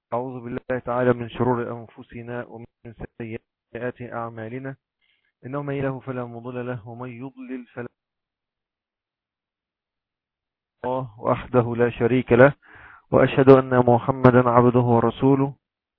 أعوذ بالله تعالى من شرور أنفسنا ومن سيئات أعمالنا إنه من يله فلا مضل له ومن يضلل فلا الله وحده لا شريك له وأشهد أن محمدا عبده ورسوله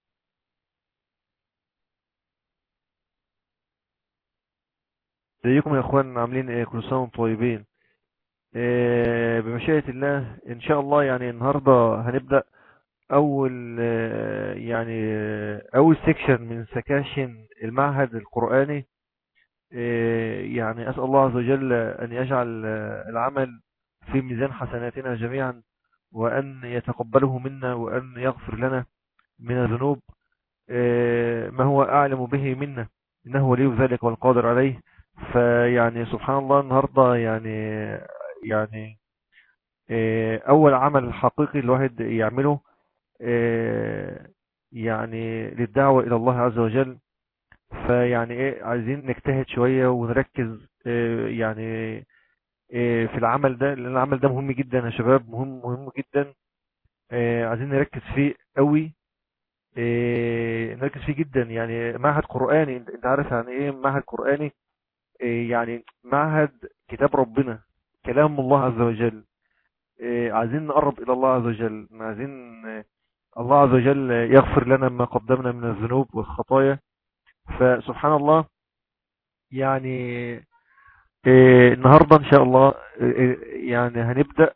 ازيكم يا اخوان عاملين ايه كل سنه وانتم طيبين إيه بمشيئه الله ان شاء الله يعني النهارده هنبدا اول آه، يعني آه، اول سيكشن من سكاشن المعهد القرآني آه، يعني اسال الله عز وجل ان يجعل آه، العمل في ميزان حسناتنا جميعا وان يتقبله منا وان يغفر لنا من الذنوب آه، ما هو اعلم به منا انه ولي ذلك والقادر عليه فيعني سبحان الله النهارده يعني يعني آه، اول عمل حقيقي الواحد يعمله آه، يعني للدعوة إلى الله عز وجل فيعني إيه عايزين نجتهد شوية ونركز آه، يعني آه، في العمل ده لأن العمل ده مهم جدا يا شباب مهم مهم جدا آه، عايزين نركز فيه قوي آه، نركز فيه جدا يعني معهد قرآني انت أنت عارف يعني ايه معهد قرآني آه، يعني معهد كتاب ربنا كلام الله عز وجل آه، عايزين نقرب إلى الله عز وجل عايزين آه، الله عز وجل يغفر لنا ما قدمنا من الذنوب والخطايا فسبحان الله يعني آه، النهاردة إن شاء الله آه، يعني هنبدأ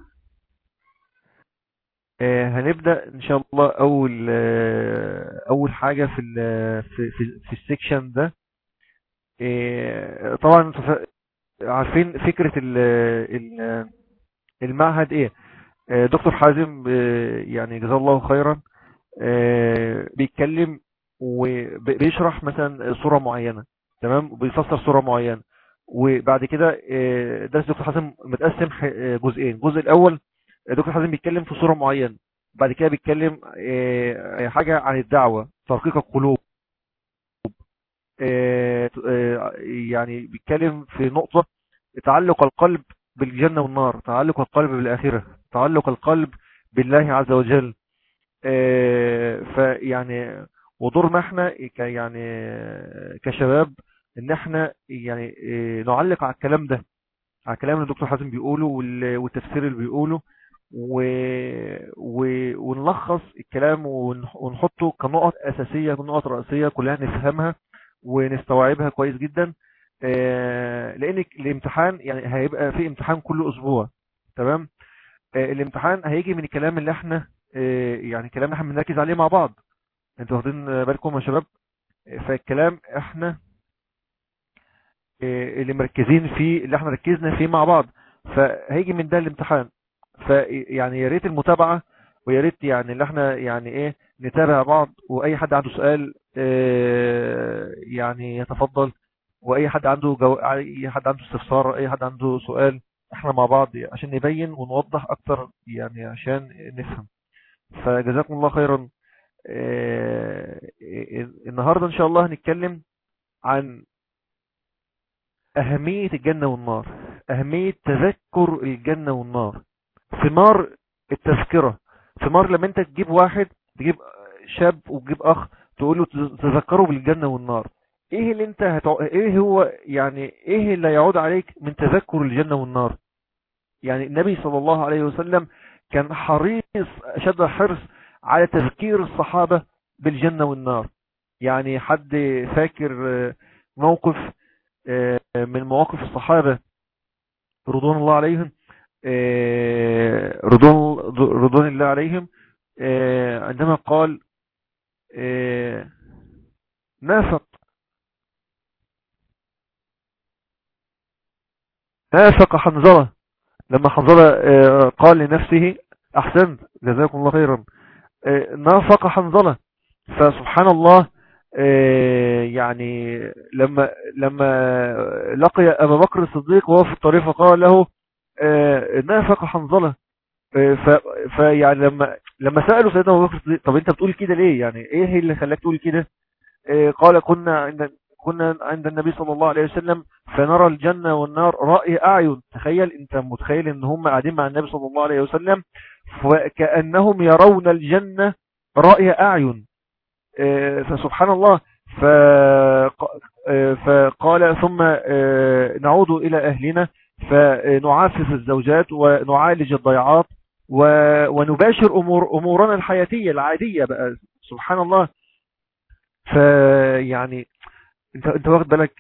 آه، هنبدأ إن شاء الله أول آه، أول حاجة في ال- في في, في السكشن ده آه، طبعا انتوا فا- عارفين فكرة ال- ال- المعهد إيه آه، دكتور حازم آه، يعني جزاه الله خيرا آه، بيتكلم وبيشرح مثلا صورة معينة تمام وبيفسر صورة معينة وبعد كده آه، درس دكتور حازم متقسم ح- آه، جزئين الجزء الأول آه، دكتور حازم بيتكلم في صورة معينة بعد كده بيتكلم آه، حاجة عن الدعوة ترقيق القلوب آه، آه، يعني بيتكلم في نقطة تعلق القلب بالجنة والنار تعلق القلب بالآخرة تعلق القلب بالله عز وجل آه، فيعني ودورنا احنا ك يعني آه، كشباب ان احنا يعني آه، نعلق على الكلام ده على الكلام اللي الدكتور حازم بيقوله وال- والتفسير اللي بيقوله و... و... ونلخص الكلام ون- ونحطه كنقط أساسية كنقط رئيسية كلها نفهمها ونستوعبها كويس جدا آه، لأن الامتحان يعني هيبقى في امتحان كل أسبوع تمام آه، الامتحان هيجي من الكلام اللي احنا آه، يعني كلام احنا بنركز عليه مع بعض انتوا واخدين بالكم يا شباب آه، فالكلام احنا آه، اللي مركزين فيه اللي احنا ركزنا فيه مع بعض فهيجي من ده الامتحان فيعني يا ريت المتابعة ويا ريت يعني اللي احنا يعني ايه نتابع بعض واي حد عنده سؤال آه، يعني يتفضل واي حد عنده جو... اي حد عنده استفسار اي حد عنده سؤال احنا مع بعض عشان نبين ونوضح اكتر يعني عشان نفهم فجزاكم الله خيرا آه، النهاردة ان شاء الله هنتكلم عن أهمية الجنة والنار أهمية تذكر الجنة والنار ثمار التذكرة ثمار لما انت تجيب واحد تجيب شاب وتجيب أخ تقول له تذكره بالجنة والنار ايه اللي انت هتع... ايه هو يعني ايه اللي يعود عليك من تذكر الجنة والنار يعني النبي صلى الله عليه وسلم كان حريص أشد حرص على تذكير الصحابة بالجنة والنار يعني حد فاكر آه، موقف آه، من مواقف الصحابة رضوان الله عليهم آه، رضوان رضوان الله عليهم آه، عندما قال آه، نافق نافق حنظلة لما حنظلة آه، قال لنفسه أحسنت جزاكم الله خيرا آه، نافق حنظلة فسبحان الله آه، يعني لما لما لقي أبا بكر الصديق وهو في الطريق فقال له آه، نافق حنظلة آه، ف- فيعني لما لما سألوا سيدنا أبو بكر الصديق طب أنت بتقول كده ليه يعني إيه اللي خلاك تقول كده آه، قال كنا عند كنا عند النبي صلى الله عليه وسلم فنرى الجنة والنار رأي أعين تخيل أنت متخيل إن هم قاعدين مع النبي صلى الله عليه وسلم فكأنهم يرون الجنة رأي أعين فسبحان الله فقال ثم نعود إلى أهلنا فنعافف الزوجات ونعالج الضيعات ونباشر أمور أمورنا الحياتية العادية بقى سبحان الله فيعني انت انت واخد بالك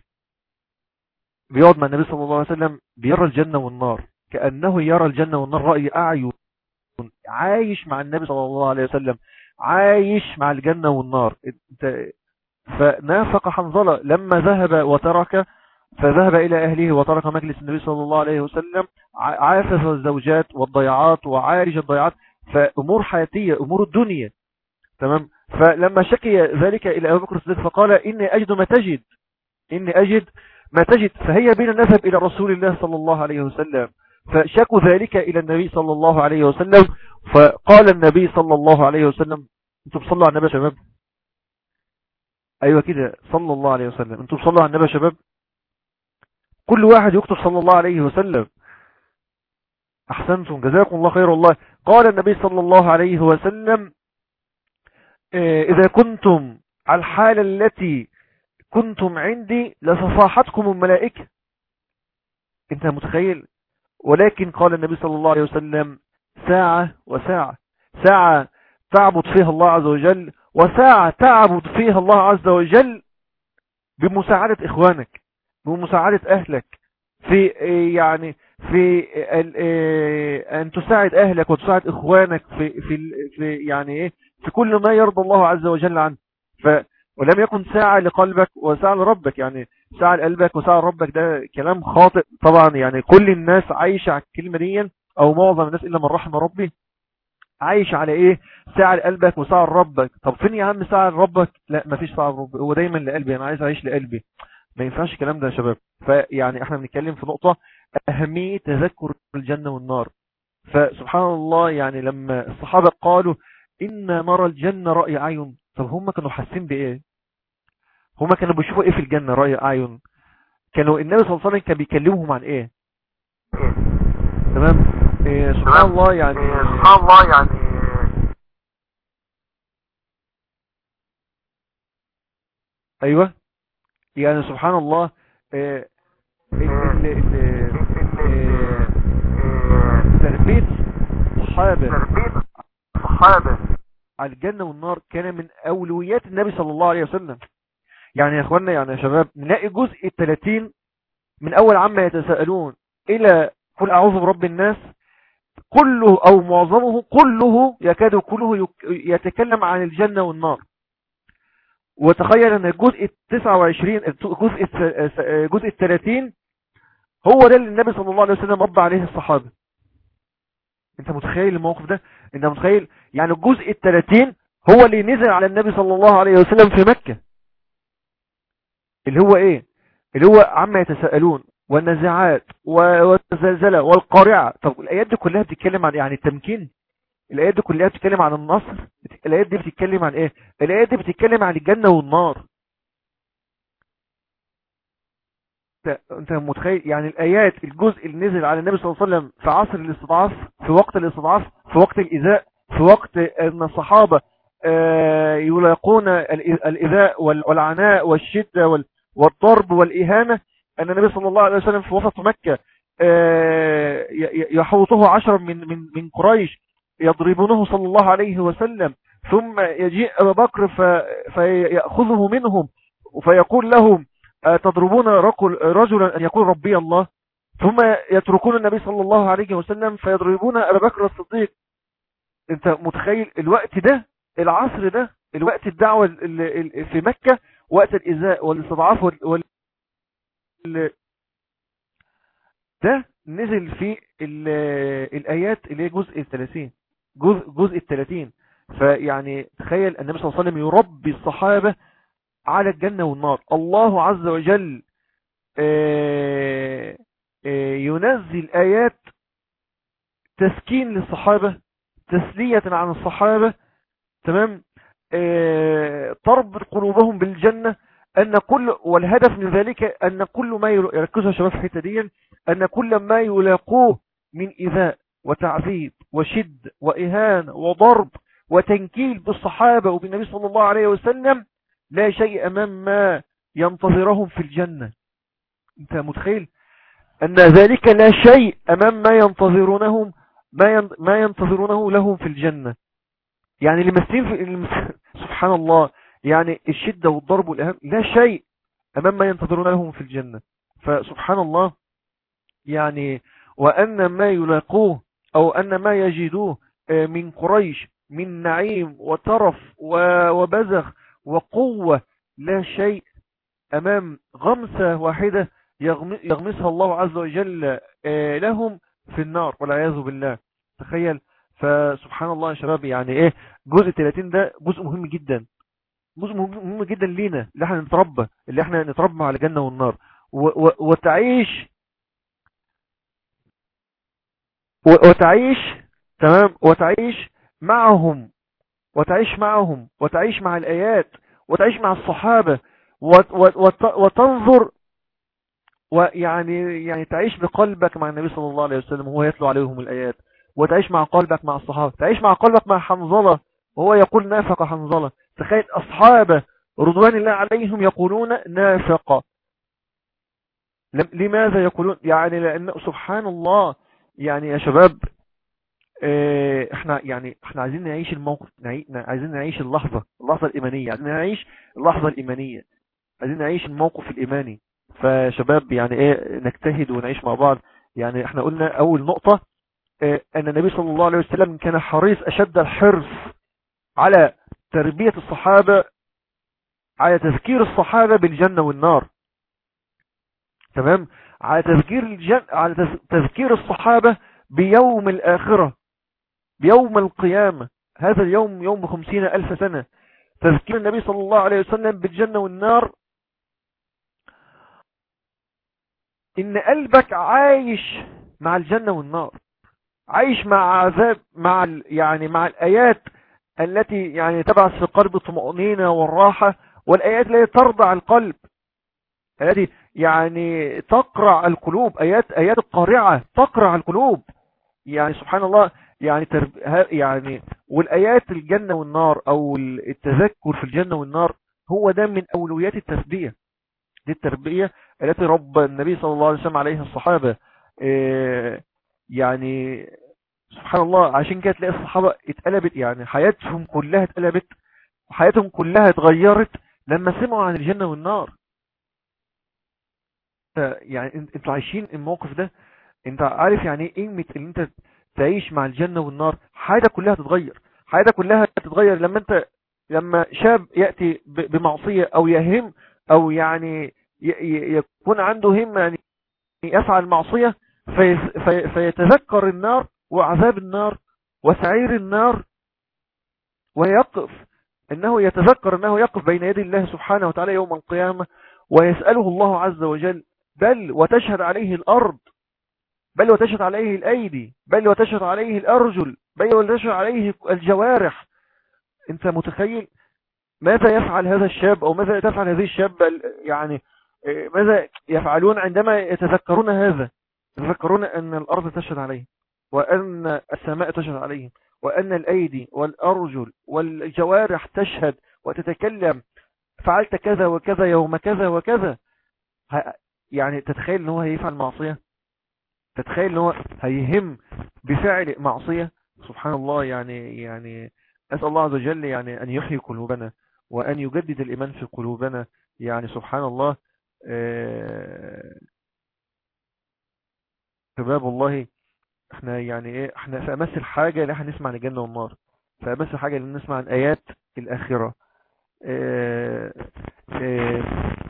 بيقعد مع النبي صلى الله عليه وسلم بيرى الجنة والنار كأنه يرى الجنة والنار رأي أعين عايش مع النبي صلى الله عليه وسلم عايش مع الجنة والنار انت فنافق حنظلة لما ذهب وترك فذهب إلى أهله وترك مجلس النبي صلى الله عليه وسلم عافف الزوجات والضيعات وعارج الضيعات فأمور حياتية أمور الدنيا تمام فلما شكي ذلك إلى أبو بكر الصديق فقال إني أجد ما تجد إني أجد ما تجد فهي بين نذهب إلى رسول الله صلى الله عليه وسلم فشكوا ذلك إلى النبي صلى الله عليه وسلم فقال النبي صلى الله عليه وسلم انتم بصلوا على النبي يا شباب ايوه كده صلى الله عليه وسلم انتم بصلوا على النبي يا شباب كل واحد يكتب صلى الله عليه وسلم احسنتم جزاكم الله خير والله قال النبي صلى الله عليه وسلم آه، اذا كنتم على الحالة التي كنتم عندي لصفاحتكم الملائكة انت متخيل ولكن قال النبي صلى الله عليه وسلم ساعة وساعة ساعة تعبد فيها الله عز وجل وساعة تعبد فيها الله عز وجل بمساعدة إخوانك بمساعدة أهلك في يعني في أن تساعد أهلك وتساعد إخوانك في في في يعني إيه في كل ما يرضى الله عز وجل عنه ف ولم يكن ساعة لقلبك وساعة لربك يعني ساعة لقلبك وساعة لربك ده كلام خاطئ طبعا يعني كل الناس عايشة على الكلمة دي او معظم الناس الا من رحم ربي عايش على ايه ساعة لقلبك وساعة لربك طب فين يا عم ساعة لربك لا مفيش ساعة لربي هو دايما لقلبي انا عايز اعيش لقلبي ما ينفعش الكلام ده يا شباب فيعني احنا بنتكلم في نقطة اهمية تذكر الجنة والنار فسبحان الله يعني لما الصحابة قالوا إن نرى الجنة رأي عين طب هم كانوا حاسين بإيه هم كانوا بيشوفوا إيه في الجنة رأي عين كانوا النبي صلى الله عليه وسلم كان بيكلمهم عن إيه تمام إيه سبحان الله يعني إيه سبحان الله يعني ايوه يعني سبحان الله إيه تربية صحابة صحابة على الجنة والنار كان من أولويات النبي صلى الله عليه وسلم يعني يا اخوانا يعني يا شباب نلاقي جزء الثلاثين من أول عما يتساءلون إلى قل أعوذ برب الناس كله أو معظمه كله يكاد كله يتكلم عن الجنة والنار وتخيل أن الجزء التسعة وعشرين جزء جزء الثلاثين هو ده اللي النبي صلى الله عليه وسلم رب عليه الصحابة انت متخيل الموقف ده انت متخيل يعني الجزء الثلاثين هو اللي نزل على النبي صلى الله عليه وسلم في مكة اللي هو ايه اللي هو عما يتساءلون والنزاعات والزلزلة والقارعة طب الآيات دي كلها بتتكلم عن يعني التمكين الآيات دي كلها بتتكلم عن النصر الآيات دي بتتكلم عن ايه الآيات دي بتتكلم عن الجنة والنار انت متخيل يعني الآيات الجزء اللي نزل على النبي صلى الله عليه وسلم في عصر الاستضعاف في وقت الاستضعاف في وقت الإذاء في وقت ان الصحابة آه، يلاقون الإذاء والعناء والشدة والضرب والإهانة أن النبي صلى الله عليه وسلم في وسط مكة آه، يحوطه عشرا من من من قريش يضربونه صلى الله عليه وسلم ثم يجيء أبا بكر فيأخذه منهم فيقول لهم تضربون رجلا أن يقول ربي الله ثم يتركون النبي صلى الله عليه وسلم فيضربون أبا بكر الصديق انت متخيل الوقت ده العصر ده الوقت الدعوة في مكة وقت الإزاء والاستضعاف وال... ده نزل في الآيات اللي هي جزء الثلاثين جزء, جزء الثلاثين فيعني تخيل النبي صلى الله عليه وسلم يربي الصحابة على الجنة والنار الله عز وجل آه، آه، ينزل آيات تسكين للصحابة تسلية عن الصحابة تمام آه، تربط قلوبهم بالجنة أن كل والهدف من ذلك أن كل ما يركزها شباب في الحتة دي أن كل ما يلاقوه من إذاء وتعذيب وشد وإهان وضرب وتنكيل بالصحابة وبالنبي صلى الله عليه وسلم لا شيء أمام ما ينتظرهم في الجنة انت متخيل أن ذلك لا شيء أمام ما ينتظرونهم ما ينتظرونه لهم في الجنة يعني المسلمين في سبحان الله يعني الشدة والضرب والأهم لا شيء أمام ما ينتظرون لهم في الجنة فسبحان الله يعني وأن ما يلاقوه أو أن ما يجدوه آه، من قريش من نعيم وترف وبزغ وقوة لا شيء أمام غمسة واحدة يغمسها الله عز وجل آه، لهم في النار والعياذ بالله تخيل فسبحان الله يا شباب يعني ايه جزء 30 ده جزء مهم جدا جزء مهم جدا لينا اللي احنا نتربى اللي احنا نتربى على الجنة والنار وتعيش وتعيش تمام وتعيش معهم وتعيش معهم وتعيش مع الآيات وتعيش مع الصحابة وتنظر ويعني يعني تعيش بقلبك مع النبي صلى الله عليه وسلم وهو يتلو عليهم الآيات وتعيش مع قلبك مع الصحابة تعيش مع قلبك مع حنظلة وهو يقول نافق حنظلة تخيل أصحابه رضوان الله عليهم يقولون نافق لماذا يقولون يعني لأن سبحان الله يعني يا شباب آه، احنا يعني احنا عايزين نعيش الموقف عايزين نعيش اللحظة اللحظة الإيمانية عايزين نعيش اللحظة الإيمانية عايزين نعيش الموقف الإيماني فشباب يعني ايه نجتهد ونعيش مع بعض يعني احنا قلنا أول نقطة اه أن النبي صلى الله عليه وسلم كان حريص أشد الحرص على تربية الصحابة على تذكير الصحابة بالجنة والنار تمام على تذكير الجن... على تذكير الصحابة بيوم الآخرة بيوم القيامة هذا اليوم يوم خمسين ألف سنة تذكير النبي صلى الله عليه وسلم بالجنة والنار إن قلبك عايش مع الجنة والنار عايش مع عذاب مع يعني مع الآيات التي يعني تبعث في القلب الطمأنينة والراحة والآيات التي ترضع القلب التي يعني تقرع القلوب آيات آيات القارعة تقرع القلوب يعني سبحان الله يعني ترب... يعني والآيات الجنة والنار أو التذكر في الجنة والنار هو ده من أولويات التربية دي التربية التي رب النبي صلى الله عليه وسلم عليها الصحابة آه، يعني سبحان الله عشان كده تلاقي الصحابة اتقلبت يعني حياتهم كلها اتقلبت وحياتهم كلها اتغيرت لما سمعوا عن الجنة والنار يعني انتوا عايشين الموقف ده انت عارف يعني ايه قيمة ان انت تعيش مع الجنة والنار حياتك كلها تتغير حياتك كلها تتغير لما انت لما شاب يأتي بمعصية او يهم او يعني يكون عنده هم يعني يفعل معصية في فيتذكر النار وعذاب النار وسعير النار ويقف انه يتذكر انه يقف بين يدي الله سبحانه وتعالى يوم القيامة ويسأله الله عز وجل بل وتشهد عليه الأرض بل وتشهد عليه الأيدي بل وتشهد عليه الأرجل بل وتشهد عليه الجوارح انت متخيل ماذا يفعل هذا الشاب او ماذا تفعل هذه الشاب يعني ماذا يفعلون عندما يتذكرون هذا يتذكرون أن الأرض تشهد عليهم وأن السماء تشهد عليهم وأن الأيدي والأرجل والجوارح تشهد وتتكلم فعلت كذا وكذا يوم كذا وكذا يعني تتخيل ان هو هيفعل معصية تتخيل ان هو هيهم بفعل معصية سبحان الله يعني يعني أسأل الله عز وجل يعني أن يحيي قلوبنا وأن يجدد الإيمان في قلوبنا يعني سبحان الله آه، شباب والله احنا يعني ايه احنا في امس الحاجة اللي احنا نسمع عن الجنة والنار في امس الحاجة اللي نسمع عن ايات الاخرة اه اه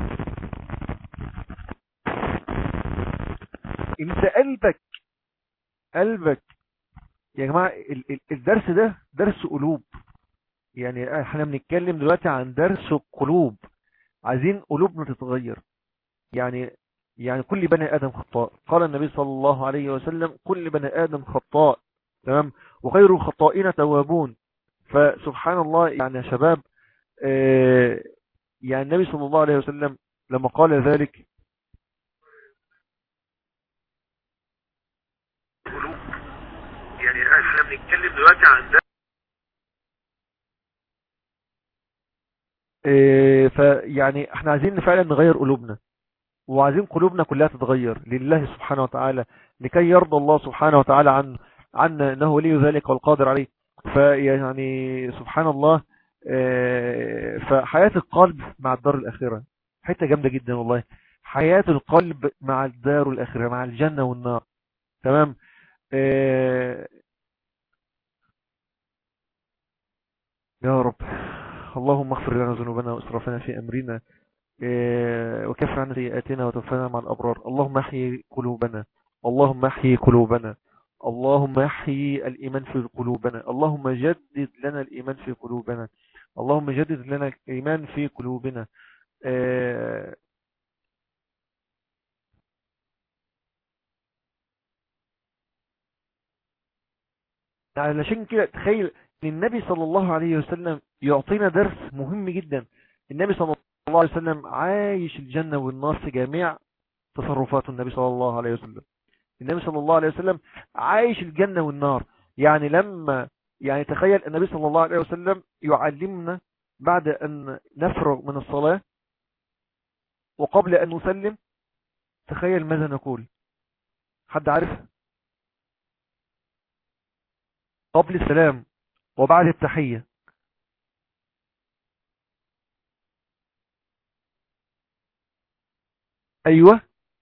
انت قلبك قلبك يا جماعة الدرس ده درس قلوب يعني احنا بنتكلم دلوقتي عن درس القلوب عايزين قلوبنا تتغير يعني يعني كل بني آدم خطاء قال النبي صلى الله عليه وسلم كل بني آدم خطاء تمام وخير الخطائين توابون فسبحان الله يعني يا شباب آه يعني النبي صلى الله عليه وسلم لما قال ذلك يعني احنا بنتكلم دلوقتي عن ده إيه، فيعني احنا عايزين فعلا نغير قلوبنا وعايزين قلوبنا كلها تتغير لله سبحانه وتعالى لكي يرضى الله سبحانه وتعالى عن عنا انه ولي ذلك والقادر عليه فيعني سبحان الله إيه، فحياة القلب مع الدار الأخيرة حتة جامدة جدا والله حياة القلب مع الدار الأخيرة مع الجنة والنار تمام إيه، يا رب اللهم اغفر لنا ذنوبنا واسرافنا في أمرنا إيه، وكفر عنا سيئاتنا وتوفنا مع الأبرار اللهم احيي قلوبنا اللهم احيي قلوبنا اللهم احيي الإيمان في قلوبنا اللهم جدد لنا الإيمان في قلوبنا اللهم جدد لنا الإيمان في قلوبنا إيه، علشان كده تخيل ان النبي صلى الله عليه وسلم يعطينا درس مهم جدا النبي صلى الله عليه وسلم عايش الجنة والنار في جميع تصرفات النبي صلى الله عليه وسلم النبي صلى الله عليه وسلم عايش الجنة والنار يعني لما يعني تخيل النبي صلى الله عليه وسلم يعلمنا بعد أن نفرغ من الصلاة وقبل أن نسلم تخيل ماذا نقول حد عارف قبل السلام وبعد التحية أيوة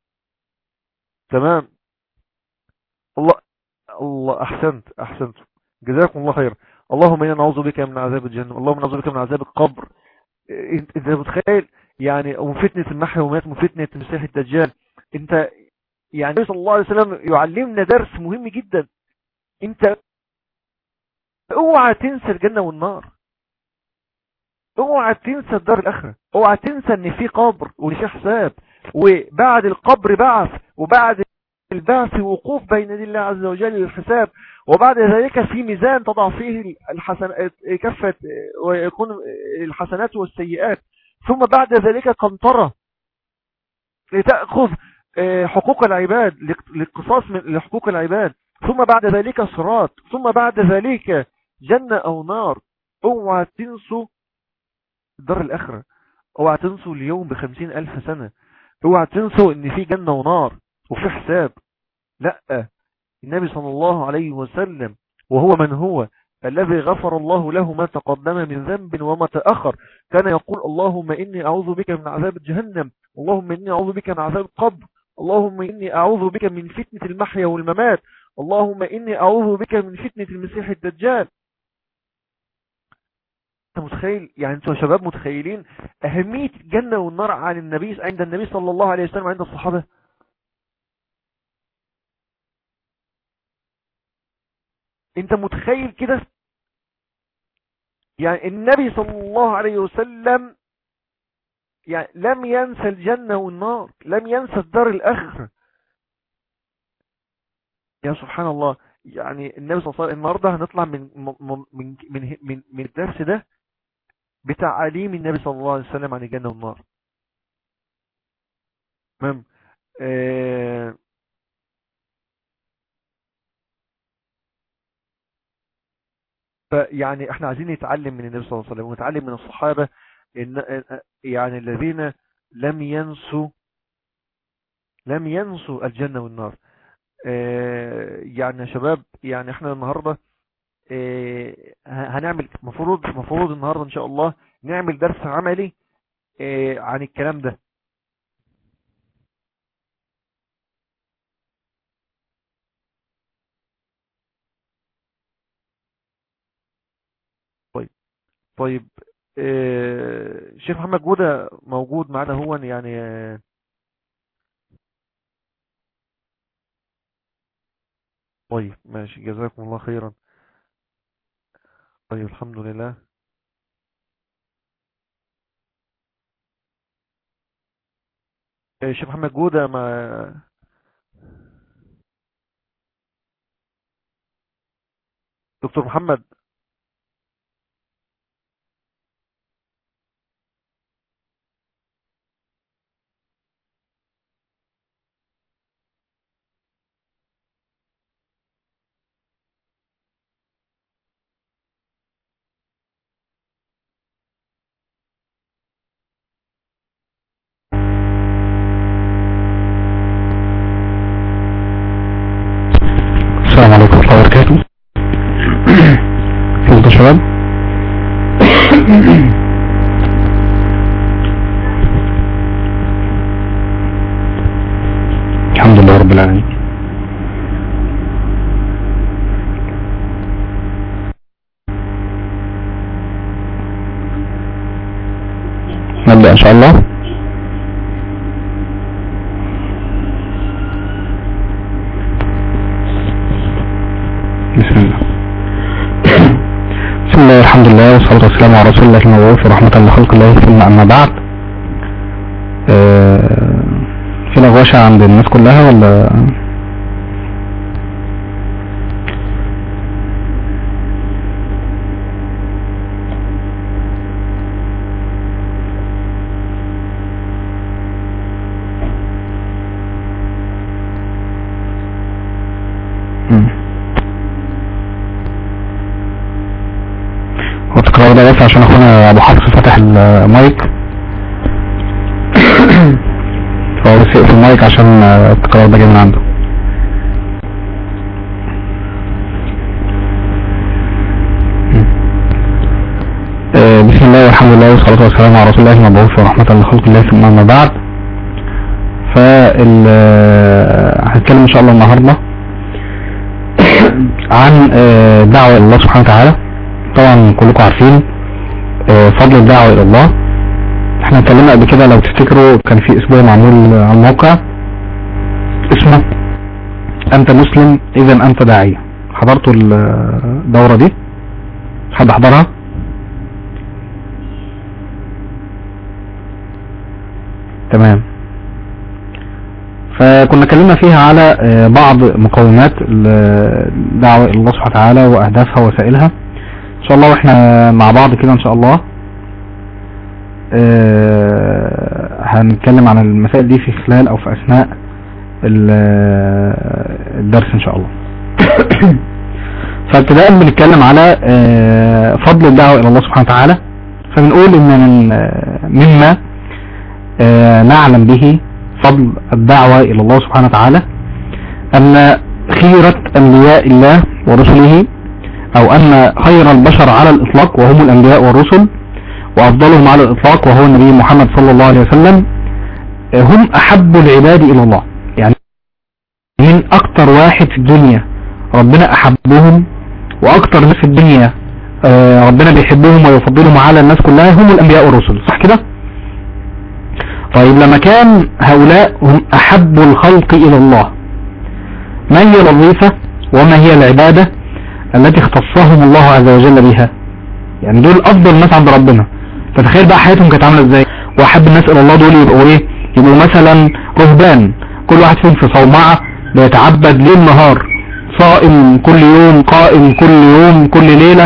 تمام الله الله أحسنت أحسنت جزاكم الله خير اللهم إنا نعوذ بك من عذاب الجنة اللهم نعوذ بك من عذاب القبر انت إنت متخيل يعني وفتنة المحيا ومات وفتنة المسيح الدجال انت يعني النبي صلى الله عليه وسلم يعلمنا درس مهم جدا انت اوعى تنسى الجنة والنار اوعى تنسى الدار الاخرة اوعى تنسى ان في قبر وان في حساب وبعد القبر بعث وبعد البعث وقوف بين يدي الله عز وجل للحساب وبعد ذلك في ميزان تضع فيه الحسنات كفة ويكون الحسنات والسيئات ثم بعد ذلك قنطرة لتأخذ حقوق العباد للقصاص من لحقوق العباد ثم بعد ذلك صراط ثم بعد ذلك جنة أو نار اوعى تنسوا دار الآخرة اوعى تنسوا اليوم بخمسين ألف سنة اوعى تنسوا ان في جنة ونار وفي حساب لا النبي صلى الله عليه وسلم وهو من هو الذي غفر الله له ما تقدم من ذنب وما تأخر كان يقول اللهم إني أعوذ بك من عذاب جهنم اللهم إني أعوذ بك من عذاب القبر اللهم إني أعوذ بك من فتنة المحيا والممات اللهم إني أعوذ بك من فتنة المسيح الدجال انت متخيل يعني انتوا شباب متخيلين اهمية الجنة والنار عن النبي عند النبي صلى الله عليه وسلم عند الصحابة انت متخيل كده يعني النبي صلى الله عليه وسلم يعني لم ينسى الجنة والنار لم ينسى الدار الآخرة يا سبحان الله يعني النبي صلى الله عليه وسلم النهارده هنطلع من من من من, من, من الدرس ده بتعاليم النبي صلى الله عليه وسلم عن الجنة والنار تمام آه فيعني احنا عايزين نتعلم من النبي صلى الله عليه وسلم ونتعلم من الصحابة إن يعني الذين لم ينسوا لم ينسوا الجنة والنار آه يعني يا شباب يعني احنا النهاردة اه هنعمل مفروض مفروض النهاردة ان شاء الله نعمل درس عملي اه عن الكلام ده طيب طيب اه شيخ محمد جودة موجود معنا هو يعني طيب ماشي جزاكم الله خيرا طيب الحمد لله شيخ محمد جودة مع دكتور محمد شباب الحمد لله رب العالمين نبدأ ان شاء الله بسم الله بسم الله الحمد لله والصلاة والسلام على رسول الله المبعوث ورحمة لخلق الله ثم أما بعد آه، في نغوشة عند الناس كلها ولا مم. هو التكرار ده بس عشان اخونا ابو حفص فتح المايك فهو بس يقفل المايك عشان التكرار ده جاي من عنده آه، بسم الله والحمد لله والصلاة والسلام على رسول الله المبعوث ورحمة لخلق الله ثم أما بعد فال آه، هنتكلم إن شاء الله النهاردة عن آه، دعوة إلى الله سبحانه وتعالى طبعا كلكم عارفين آه، فضل الدعوة إلى الله احنا اتكلمنا قبل كده لو تفتكروا كان في اسبوع معمول على الموقع اسمه انت مسلم اذا انت داعية حضرتوا الدورة دي حد حضرها تمام فكنا اتكلمنا فيها على آه، بعض مقومات الدعوة الى الله سبحانه وتعالى واهدافها ووسائلها ان شاء الله واحنا مع بعض كده ان شاء الله آه، هنتكلم عن المسائل دي في خلال او في اثناء ال- الدرس ان شاء الله فابتداء بنتكلم على آه، فضل الدعوة الى الله سبحانه وتعالى فبنقول ان من آه، مما آه، نعلم به فضل الدعوة الى الله سبحانه وتعالى ان خيرة انبياء الله ورسله او ان خير البشر على الاطلاق وهم الانبياء والرسل وافضلهم على الاطلاق وهو النبي محمد صلى الله عليه وسلم آه، هم احب العباد الى الله يعني من اكتر واحد في الدنيا ربنا احبهم واكتر ناس في الدنيا آه، ربنا بيحبهم ويفضلهم على الناس كلها هم الانبياء والرسل صح كده طيب لما كان هؤلاء هم احب الخلق الى الله ما هي الوظيفة وما هي العبادة التي اختصهم الله عز وجل بها يعني دول افضل ناس عند ربنا فتخيل بقى حياتهم كانت عامله ازاي واحب الناس الى الله دول يبقوا ايه يبقوا مثلا رهبان كل واحد فيهم في صومعة بيتعبد ليل نهار صائم كل يوم قائم كل يوم كل ليلة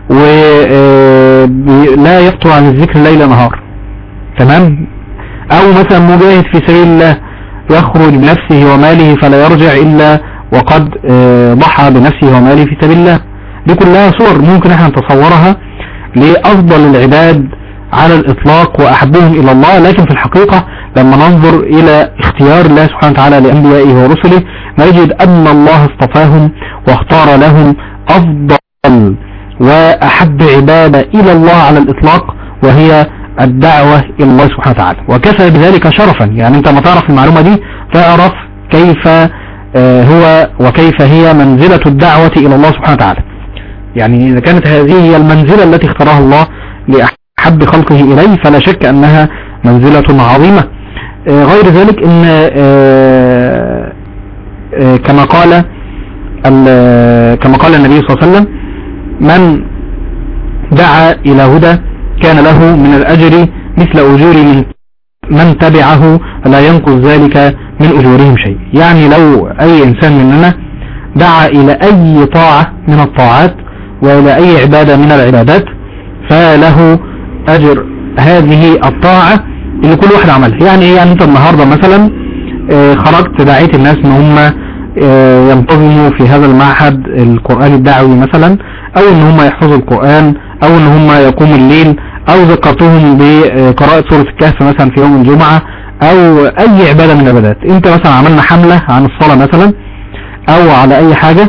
ولا يفتر عن الذكر ليل نهار تمام او مثلا مجاهد في سبيل الله يخرج بنفسه وماله فلا يرجع الا وقد آه، ضحى بنفسه وماله في سبيل الله دي كلها صور ممكن احنا نتصورها لافضل العباد على الاطلاق واحبهم الى الله لكن في الحقيقة لما ننظر الى اختيار الله سبحانه وتعالى لانبيائه ورسله نجد ان الله اصطفاهم واختار لهم افضل واحب عبادة الى الله على الاطلاق وهي الدعوة الى الله سبحانه وتعالى وكفى بذلك شرفا يعني انت ما تعرف المعلومة دي تعرف كيف آه، هو وكيف هي منزلة الدعوة الى الله سبحانه وتعالى يعني اذا كانت هذه هي المنزلة التي اختارها الله لأحب خلقه اليه فلا شك انها منزلة عظيمة آه، غير ذلك ان آه، آه، كما قال ال- كما قال النبي صلى الله عليه وسلم من دعا الى هدى كان له من الاجر مثل اجور من من تبعه لا ينقص ذلك من اجورهم شيء يعني لو اي انسان مننا دعا الى اي طاعة من الطاعات والى اي عبادة من العبادات فله اجر هذه الطاعة اللي كل واحد عملها يعني ايه يعني انت النهاردة مثلا آه، خرجت دعيت الناس ان هم آه، ينتظموا في هذا المعهد القرآني الدعوي مثلا او ان هم يحفظوا القرآن او ان هم يقوموا الليل او ذكرتهم بقراءة سورة الكهف مثلا في يوم الجمعة او اي عبادة من العبادات انت مثلا عملنا حملة عن الصلاة مثلا او على اي حاجة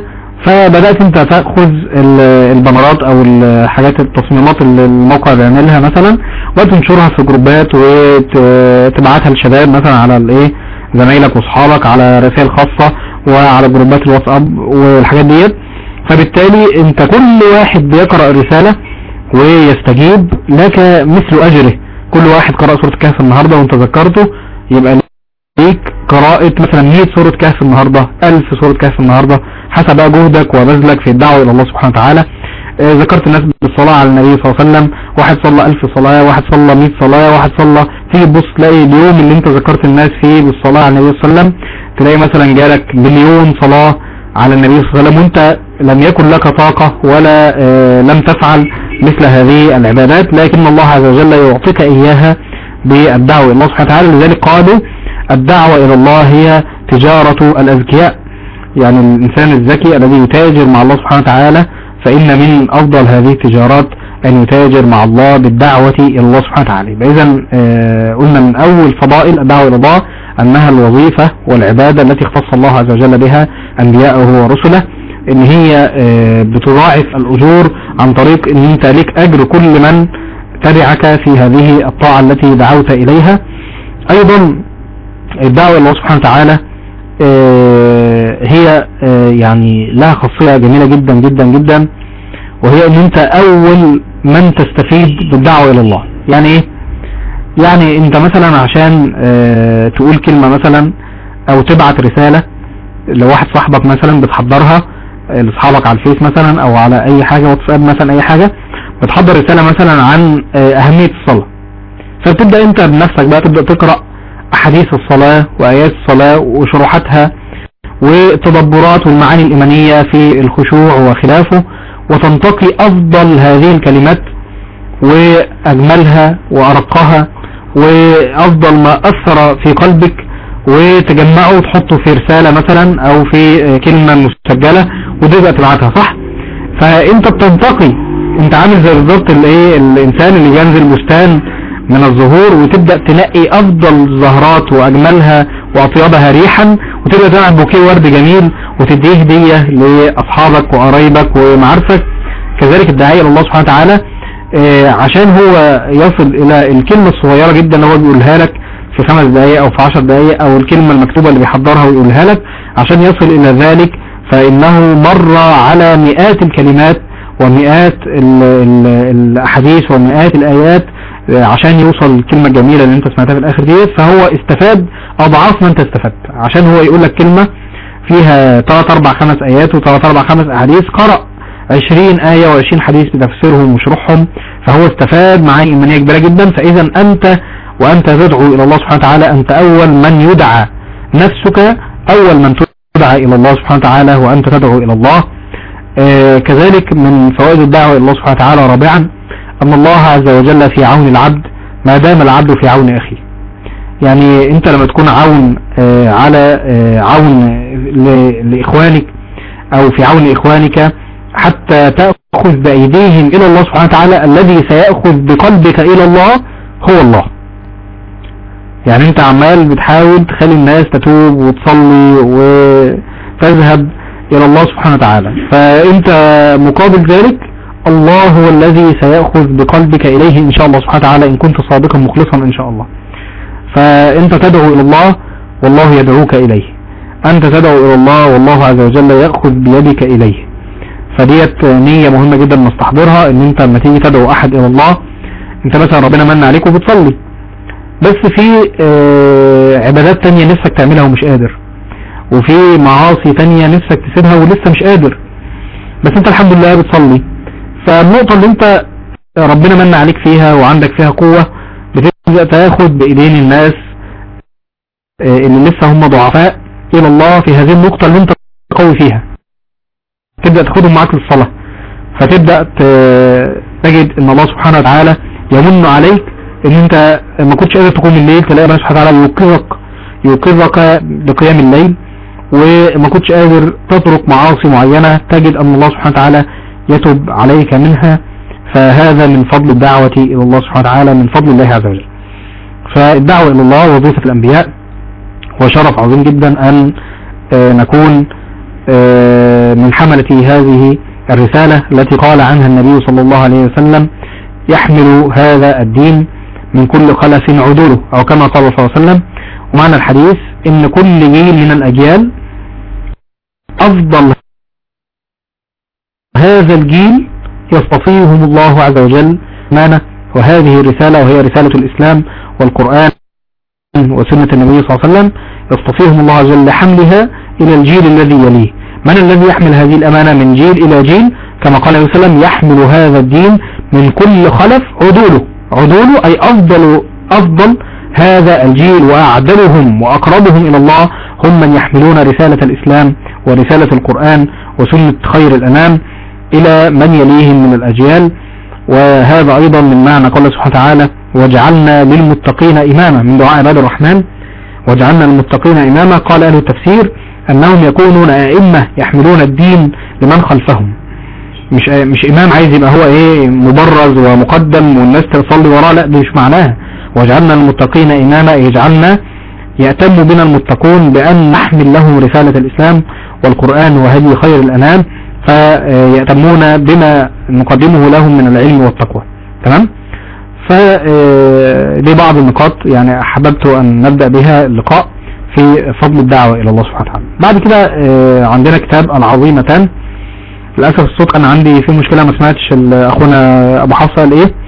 فبدأت انت تأخذ ال- البنرات او الحاجات التصميمات اللي الموقع بيعملها مثلا وتنشرها في جروبات وتبعتها للشباب مثلا على الايه زمايلك واصحابك على رسائل خاصة وعلى جروبات الواتساب والحاجات ديت فبالتالي انت كل واحد بيقرأ الرسالة ويستجيب لك مثل اجره كل واحد قرأ سورة كهف النهاردة وانت ذكرته يبقى ليك قراءة مثلا 100 سورة كهف النهاردة 1000 سورة كهف النهاردة حسب بقى جهدك وبذلك في الدعوة الى الله سبحانه وتعالى آه، ذكرت الناس بالصلاة على النبي صلى الله عليه وسلم واحد صلى 1000 صلاة واحد صلى 100 صلاة واحد صلى تيجي تبص تلاقي اليوم اللي انت ذكرت الناس فيه بالصلاة على النبي صلى الله عليه وسلم تلاقي مثلا جالك مليون صلاة على النبي صلى الله عليه وسلم وانت لم يكن لك طاقة ولا آه، لم تفعل مثل هذه العبادات لكن الله عز وجل يعطيك إياها بالدعوة إلى الله سبحانه وتعالى لذلك قالوا الدعوة إلى الله هي تجارة الأذكياء يعني الإنسان الذكي الذي يتاجر مع الله سبحانه وتعالى فإن من أفضل هذه التجارات أن يتاجر مع الله بالدعوة إلى الله سبحانه وتعالى إذا قلنا من أول فضائل الدعوة إلى الله أنها الوظيفة والعبادة التي اختص الله عز وجل بها أنبياءه ورسله ان هي آه، بتضاعف الاجور عن طريق ان انت لك اجر كل من تبعك في هذه الطاعة التي دعوت اليها ايضا الدعوة الى الله سبحانه وتعالى آه، هي آه، يعني لها خاصية جميلة جدا جدا جدا وهي ان انت اول من تستفيد بالدعوة الى الله يعني ايه يعني انت مثلا عشان آه، تقول كلمة مثلا او تبعت رسالة لواحد صاحبك مثلا بتحضرها آه، لاصحابك على الفيس مثلا او على اي حاجة واتساب مثلا اي حاجة بتحضر رسالة مثلا عن آه، اهمية الصلاة فبتبدأ انت بنفسك بقى تبدأ تقرأ احاديث الصلاة وايات الصلاة وشروحاتها والتدبرات والمعاني الايمانية في الخشوع وخلافه وتنتقي افضل هذه الكلمات واجملها وارقها وافضل ما اثر في قلبك وتجمعه وتحطه في رسالة مثلا او في آه، كلمة مسجلة وتبقى تبعتها صح فانت بتنتقي انت عامل زي بالظبط الايه الانسان اللي بينزل بستان من الزهور وتبدأ تنقي افضل الزهرات واجملها واطيبها ريحا وتبدأ تعمل بوكيه ورد جميل وتديه هدية لاصحابك وقرايبك ومعارفك كذلك الداعية لله سبحانه وتعالى آه، عشان هو يصل الى الكلمة الصغيرة جدا اللي هو بيقولها لك في خمس دقايق او في عشر دقايق او الكلمة المكتوبة اللي بيحضرها ويقولها لك عشان يصل الى ذلك فانه مر على مئات الكلمات ومئات ال ال الاحاديث ومئات الايات آه، عشان يوصل الكلمة الجميلة اللي انت سمعتها في الاخر ديت فهو استفاد اضعاف ما انت استفدت عشان هو يقول لك كلمة فيها 3 4 5 ايات و3 4 5 احاديث قرأ 20 آية و20 حديث بتفسيرهم وشرحهم فهو استفاد معاني إيمانية كبيرة جدا فإذا أنت وأنت تدعو إلى الله سبحانه وتعالى أنت أول من يدعى نفسك أول من تدعى إلى الله سبحانه وتعالى وأنت تدعو إلى الله آه كذلك من فوائد الدعوة إلى الله سبحانه وتعالى رابعا أن الله عز وجل في عون العبد ما دام العبد في عون أخيه يعني أنت لما تكون عون آه على آه عون ل- لإخوانك أو في عون إخوانك حتى تأخذ بأيديهم إلى الله سبحانه وتعالى الذي سيأخذ بقلبك إلى الله هو الله يعني انت عمال بتحاول تخلي الناس تتوب وتصلي وتذهب إلى الله سبحانه وتعالى فانت مقابل ذلك الله هو الذي سيأخذ بقلبك إليه إن شاء الله سبحانه وتعالى إن كنت صادقا مخلصا إن شاء الله فانت تدعو إلى الله والله يدعوك إليه أنت تدعو إلى الله والله عز وجل يأخذ بيدك إليه فديت نية مهمة جدا نستحضرها ان انت لما تيجي تدعو احد الى الله انت مثلا ربنا من عليك وبتصلي بس في آه، عبادات تانية نفسك تعملها ومش قادر وفي معاصي تانية نفسك تسيبها ولسه مش قادر بس انت الحمد لله بتصلي فالنقطة اللي انت ربنا من عليك فيها وعندك فيها قوة بتبدأ تاخد بايدين الناس آه، اللي لسه هم ضعفاء الى الله في هذه النقطة اللي انت قوي فيها تبدأ تاخدهم معاك للصلاة فتبدأ ت- تجد ان الله سبحانه وتعالى يمن عليك ان انت ما كنتش قادر تقوم الليل تلاقي الله سبحانه وتعالى يوقظك يوقظك لقيام الليل وما كنتش قادر تترك معاصي معينة تجد ان الله سبحانه وتعالى يتوب عليك منها فهذا من فضل الدعوة الى الله سبحانه وتعالى من فضل الله عز وجل فالدعوة الى الله وظيفة الانبياء وشرف عظيم جدا ان آه، نكون آه، من حملة هذه الرسالة التي قال عنها النبي صلى الله عليه وسلم يحمل هذا الدين من كل خلف عدوله أو كما قال صلى الله عليه وسلم ومعنى الحديث إن كل جيل من الأجيال أفضل هذا الجيل يصطفيهم الله عز وجل مانا وهذه الرسالة وهي رسالة الإسلام والقرآن وسنة النبي صلى الله عليه وسلم يصطفيهم الله عز وجل لحملها إلى الجيل الذي يليه من الذي يحمل هذه الأمانة من جيل إلى جيل كما قال عليه وسلم يحمل هذا الدين من كل خلف عدوله عدوله أي أفضل أفضل هذا الجيل وأعدلهم وأقربهم إلى الله هم من يحملون رسالة الإسلام ورسالة القرآن وسنة خير الأنام إلى من يليهم من الأجيال وهذا أيضا من معنى قال سبحانه وتعالى وجعلنا للمتقين إماما من دعاء عباد الرحمن وجعلنا للمتقين إماما قال أهل التفسير أنهم يكونون أئمة يحملون الدين لمن خلفهم مش مش إمام عايز يبقى هو إيه مبرز ومقدم والناس تصلي وراه لا دي مش معناها وجعلنا المتقين إماما يجعلنا يأتم بنا المتقون بأن نحمل لهم رسالة الإسلام والقرآن وهدي خير الأنام فيأتمون بما نقدمه لهم من العلم والتقوى تمام فدي بعض النقاط يعني أحببت أن نبدأ بها اللقاء في فضل الدعوة إلى الله سبحانه وتعالى بعد كده عندنا كتاب العظيمتان للأسف الصوت أنا عندي في مشكلة ما سمعتش أخونا أبو حفصة قال إيه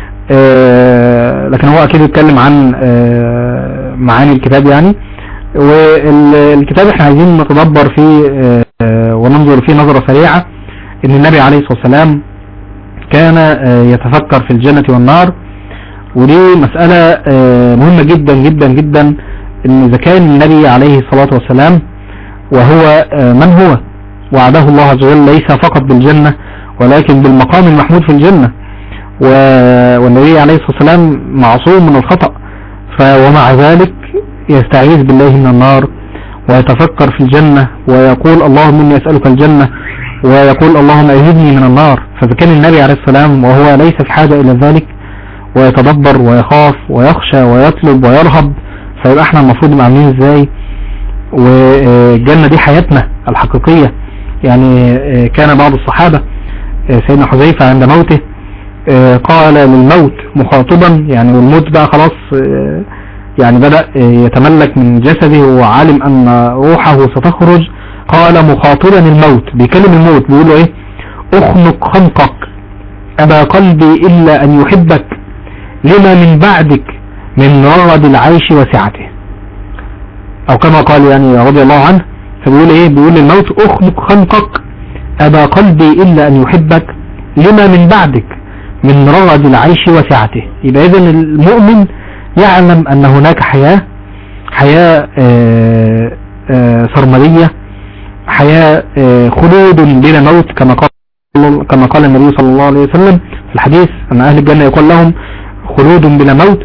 لكن هو أكيد يتكلم عن معاني الكتاب يعني والكتاب احنا عايزين نتدبر فيه وننظر فيه نظرة سريعة ان النبي عليه الصلاة والسلام كان يتفكر في الجنة والنار ودي مسألة مهمة جدا جدا جدا ان اذا كان النبي عليه الصلاة والسلام وهو من هو وعده الله عز وجل ليس فقط بالجنة ولكن بالمقام المحمود في الجنة والنبي عليه الصلاة والسلام معصوم من الخطأ ومع ذلك يستعيذ بالله من النار ويتفكر في الجنة ويقول اللهم إني أسألك الجنة ويقول اللهم أجدني من النار فإذا كان النبي عليه السلام وهو ليس في حاجة إلى ذلك ويتدبر ويخاف ويخشى ويطلب ويرهب فيبقى احنا المفروض نبقى عاملين ازاي والجنة دي حياتنا الحقيقية يعني كان بعض الصحابة سيدنا حذيفة عند موته قال للموت مخاطبا يعني والموت بقى خلاص يعني بدأ يتملك من جسده وعالم ان روحه ستخرج قال مخاطبا الموت بيكلم الموت بيقول له ايه اخنق خنقك ابا قلبي الا ان يحبك لما من بعدك من رغد العيش وسعته او كما قال يعني رضي الله عنه فبيقول ايه بيقول للموت اخنق خنقك ابا قلبي الا ان يحبك لما من بعدك من رغد العيش وسعته يبقى اذا المؤمن يعلم ان هناك حياة حياة آآ آآ سرمدية حياة خلود بلا موت كما قال كما قال النبي صلى الله عليه وسلم في الحديث ان اهل الجنة يقول لهم خلود بلا موت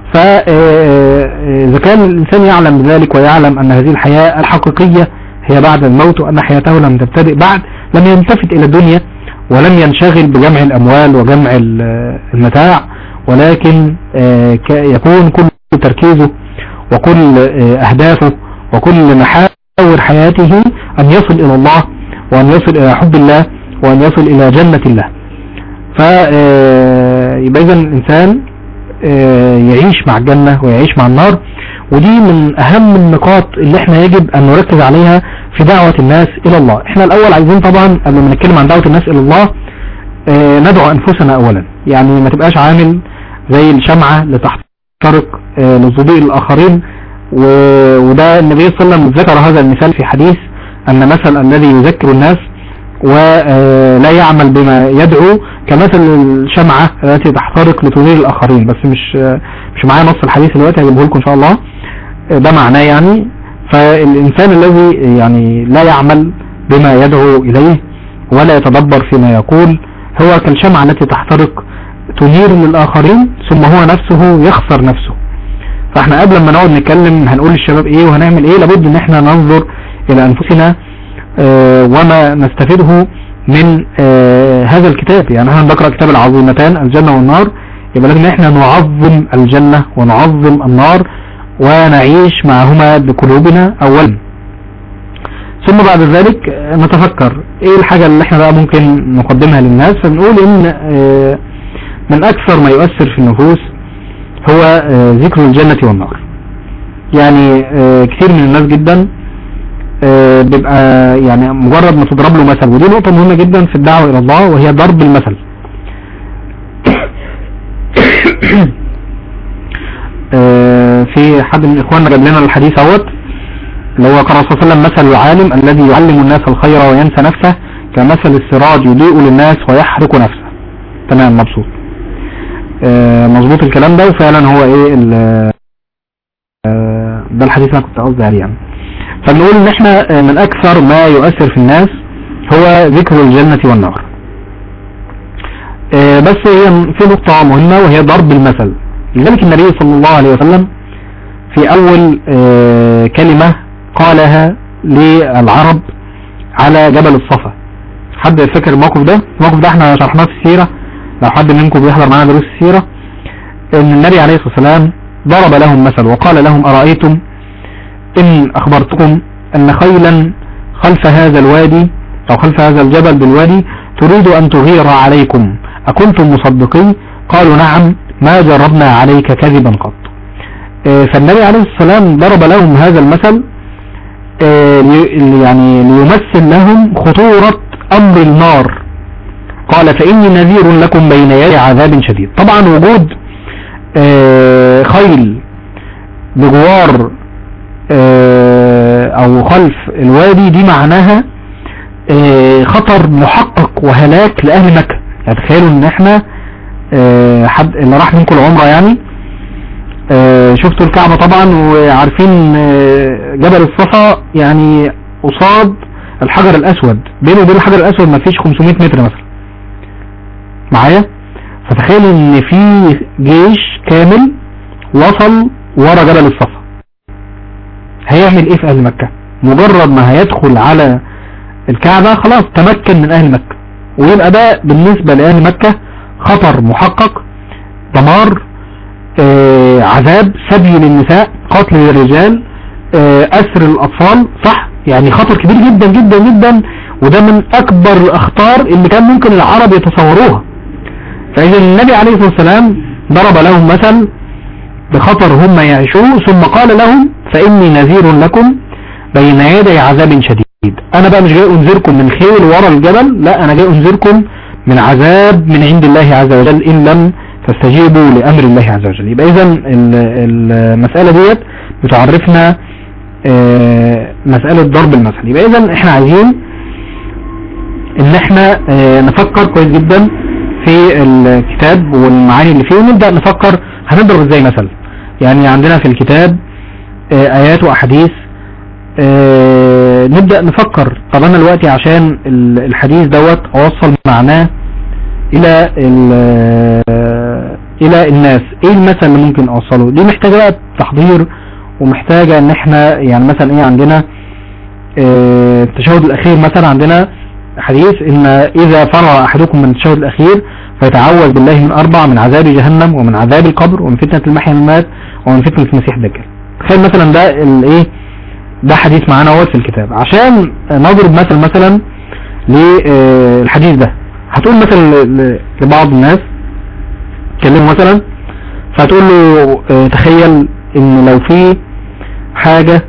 فاذا كان الانسان يعلم بذلك ويعلم ان هذه الحياة الحقيقية هي بعد الموت وان حياته لم تبتدئ بعد لم يلتفت الى الدنيا ولم ينشغل بجمع الاموال وجمع المتاع ولكن يكون كل تركيزه وكل اهدافه وكل محاور حياته ان يصل الى الله وان يصل الى حب الله وان يصل الى جنة الله فيبقى اذا الانسان يعيش مع الجنة ويعيش مع النار ودي من اهم النقاط اللي احنا يجب ان نركز عليها في دعوة الناس الى الله احنا الاول عايزين طبعا قبل ما نتكلم عن دعوة الناس الى الله ندعو انفسنا اولا يعني ما تبقاش عامل زي الشمعة لتحترق للظضيء الاخرين وده النبي صلى الله عليه وسلم ذكر هذا المثال في حديث ان مثل الذي يذكر الناس ولا يعمل بما يدعو كمثل الشمعة التي تحترق لتضيء الاخرين بس مش مش معايا نص الحديث دلوقتي هجيبه لكم ان شاء الله ده معناه يعني فالانسان الذي يعني لا يعمل بما يدعو اليه ولا يتدبر فيما يقول هو كالشمعة التي تحترق تنير للآخرين ثم هو نفسه يخسر نفسه فاحنا قبل ما نقعد نتكلم هنقول للشباب ايه وهنعمل ايه لابد ان احنا ننظر الى انفسنا اه وما نستفيده من اه هذا الكتاب يعني احنا بنقرأ كتاب العظيمتان الجنة والنار يبقى لازم احنا نعظم الجنة ونعظم النار ونعيش معهما بقلوبنا اولا ثم بعد ذلك آه، نتفكر ايه الحاجة اللي احنا بقى ممكن نقدمها للناس فنقول ان آه، من اكثر ما يؤثر في النفوس هو آه، ذكر الجنة والنار يعني آه، كثير من الناس جدا آه، بيبقى يعني مجرد ما تضرب له مثل ودي نقطة مهمة جدا في الدعوة الى الله وهي ضرب المثل آه، في حد من اخواننا جاب لنا الحديث اهوت اللي هو قال صلى الله عليه وسلم مثل العالم الذي يعلم الناس الخير وينسى نفسه كمثل السراج يضيء للناس ويحرق نفسه تمام مبسوط آه، مظبوط الكلام ده وفعلا هو ايه ال- آه، ده الحديث اللي انا كنت قصدي عليه يعني فبنقول ان احنا آه، من اكثر ما يؤثر في الناس هو ذكر الجنة والنار آه، بس هي في نقطة مهمة وهي ضرب المثل لذلك النبي صلى الله عليه وسلم في اول آه، كلمة قالها للعرب على جبل الصفا حد فاكر الموقف ده الموقف ده احنا شرحناه في السيرة لو حد منكم بيحضر معانا دروس السيرة ان النبي عليه الصلاة والسلام ضرب لهم مثل وقال لهم أرأيتم إن أخبرتكم أن خيلا خلف هذا الوادي أو خلف هذا الجبل بالوادي تريد أن تغير عليكم أكنتم مصدقين قالوا نعم ما جربنا عليك كذبا قط آه، فالنبي عليه الصلاة والسلام ضرب لهم هذا المثل آه، لي- يعني ليمثل لهم خطورة أمر النار قال فإني نذير لكم بين يدي عذاب شديد طبعا وجود آه، خيل بجوار آه، او خلف الوادي دي معناها آه، خطر محقق وهلاك لأهل مكة يعني تخيلوا ان احنا آه، حد اللي راح منكم العمرة يعني آه، شفتوا الكعبة طبعا وعارفين آه، جبل الصفا يعني قصاد الحجر الاسود بينه وبين الحجر الاسود ما فيش 500 متر مثلا معايا فتخيلوا ان في جيش كامل وصل ورا جبل الصفا هيعمل ايه في اهل مكة مجرد ما هيدخل على الكعبة خلاص تمكن من اهل مكة ويبقى ده بالنسبة لاهل مكة خطر محقق دمار آه عذاب سبي للنساء قتل للرجال آه اسر الاطفال صح يعني خطر كبير جدا جدا جدا وده من اكبر الاخطار اللي كان ممكن العرب يتصوروها فاذا النبي عليه الصلاة والسلام ضرب لهم مثل بخطر هم يعيشوه ثم قال لهم فاني نذير لكم بين يدي عذاب شديد انا بقى مش جاي انذركم من خيل ورا الجبل لا انا جاي انذركم من عذاب من عند الله عز وجل ان لم تستجيبوا لامر الله عز وجل يبقى اذا المسألة ديت بتعرفنا آه، مسألة ضرب المثل يبقى اذا احنا عايزين ان احنا آه، نفكر كويس جدا في الكتاب والمعاني اللي فيه ونبدأ نفكر هنضرب ازاي مثل يعني عندنا في الكتاب آه، ايات واحاديث آه، نبدأ نفكر طب انا دلوقتي عشان ال- الحديث دوت اوصل معناه الى ال- آه، الى الناس ايه المثل اللي ممكن اوصله دي محتاجة بقى تحضير ومحتاجة ان احنا يعني مثلا ايه عندنا آه، التشهد الاخير مثلا عندنا حديث ان اذا فرغ احدكم من التشهد الاخير فيتعوذ بالله من اربع من عذاب جهنم ومن عذاب القبر ومن فتنة المحيا والممات ومن فتنة المسيح الدجال تخيل مثلا ده الايه ده حديث معانا اهوت في الكتاب عشان نضرب مثل مثلا للحديث ده هتقول مثلا ل- لبعض الناس تكلمه مثلا فتقول له آه، تخيل ان لو في حاجة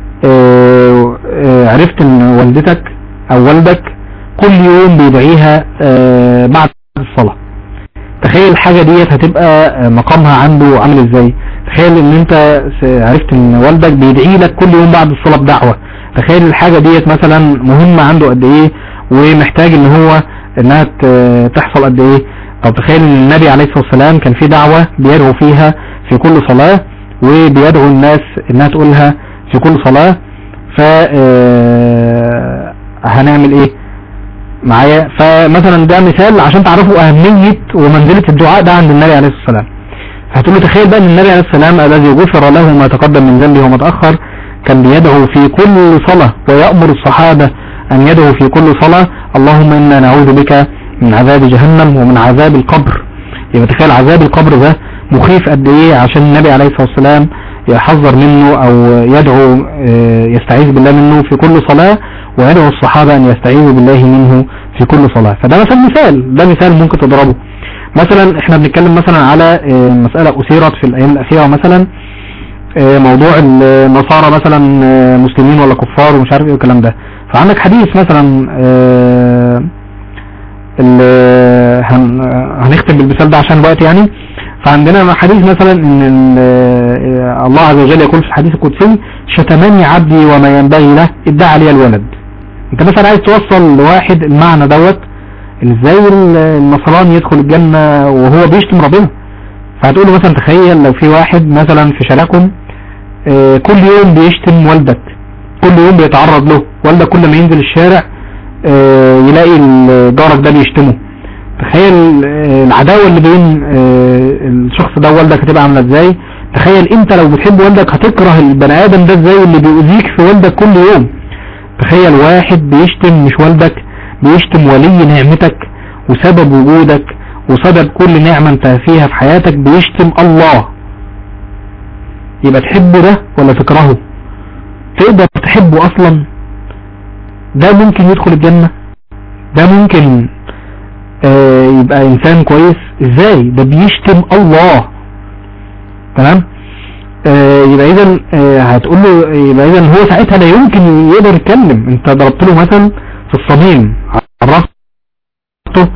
آه، آه، عرفت ان والدتك او والدك كل يوم بيدعيها آه، بعد الصلاة تخيل الحاجة ديت هتبقى آه، مقامها عنده عامل ازاي تخيل ان انت س- عرفت ان والدك بيدعي لك كل يوم بعد الصلاة بدعوة تخيل الحاجة ديت مثلا مهمة عنده قد ايه ومحتاج ان هو انها ت- تحصل قد ايه طب تخيل ان النبي عليه الصلاة والسلام كان في دعوة بيدعو فيها في كل صلاة وبيدعو الناس انها تقولها في كل صلاة ف آه، هنعمل ايه معايا فمثلا ده مثال عشان تعرفوا اهمية ومنزلة الدعاء ده عند النبي عليه الصلاة والسلام هتقول له تخيل بقى ان النبي عليه السلام الذي غفر له ما تقدم من ذنبه وما تأخر كان بيدعو في كل صلاة ويأمر الصحابة ان يدعو في كل صلاة اللهم انا نعوذ بك من عذاب جهنم ومن عذاب القبر يبقى تخيل عذاب القبر ده مخيف قد ايه عشان النبي عليه الصلاة والسلام يحذر منه او يدعو آه، يستعيذ بالله منه في كل صلاة ويدعو الصحابة أن يستعيذوا بالله منه في كل صلاة فده مثلا مثال ده مثال ممكن تضربه مثلا احنا بنتكلم مثلا على آه، مسألة أثيرت في الأيام الأخيرة مثلا آه، موضوع النصارى مثلا آه، مسلمين ولا كفار ومش عارف ايه والكلام ده فعندك حديث مثلا آه، ال- هن- هنختم بالمثال ده عشان الوقت يعني فعندنا حديث مثلا ان ال- آه، الله عز وجل يقول في الحديث القدسي شتمني عبدي وما ينبغي له ادعى لي الولد انت مثلا عايز توصل لواحد المعنى دوت ازاي ال- النصراني يدخل الجنة وهو بيشتم ربنا فهتقول له مثلا تخيل لو في واحد مثلا في شارعكم آه، كل يوم بيشتم والدك كل يوم بيتعرض له والدك كل ما ينزل الشارع آه، يلاقي ال- جارك ده بيشتمه تخيل آه، العداوة اللي بين آه، الشخص ده ووالدك هتبقى عاملة ازاي تخيل انت لو بتحب والدك هتكره البني ادم ده ازاي اللي بيؤذيك في والدك كل يوم تخيل واحد بيشتم مش والدك بيشتم ولي نعمتك وسبب وجودك وسبب كل نعمة انت فيها في حياتك بيشتم الله يبقى تحبه ده ولا تكرهه تقدر تحبه اصلا ده ممكن يدخل الجنة ده ممكن آه يبقى انسان كويس ازاي ده بيشتم الله تمام آه يبقى اذا آه هتقول له يبقى اذا هو ساعتها لا يمكن يقدر يتكلم انت ضربت له مثلا في الصميم عرفته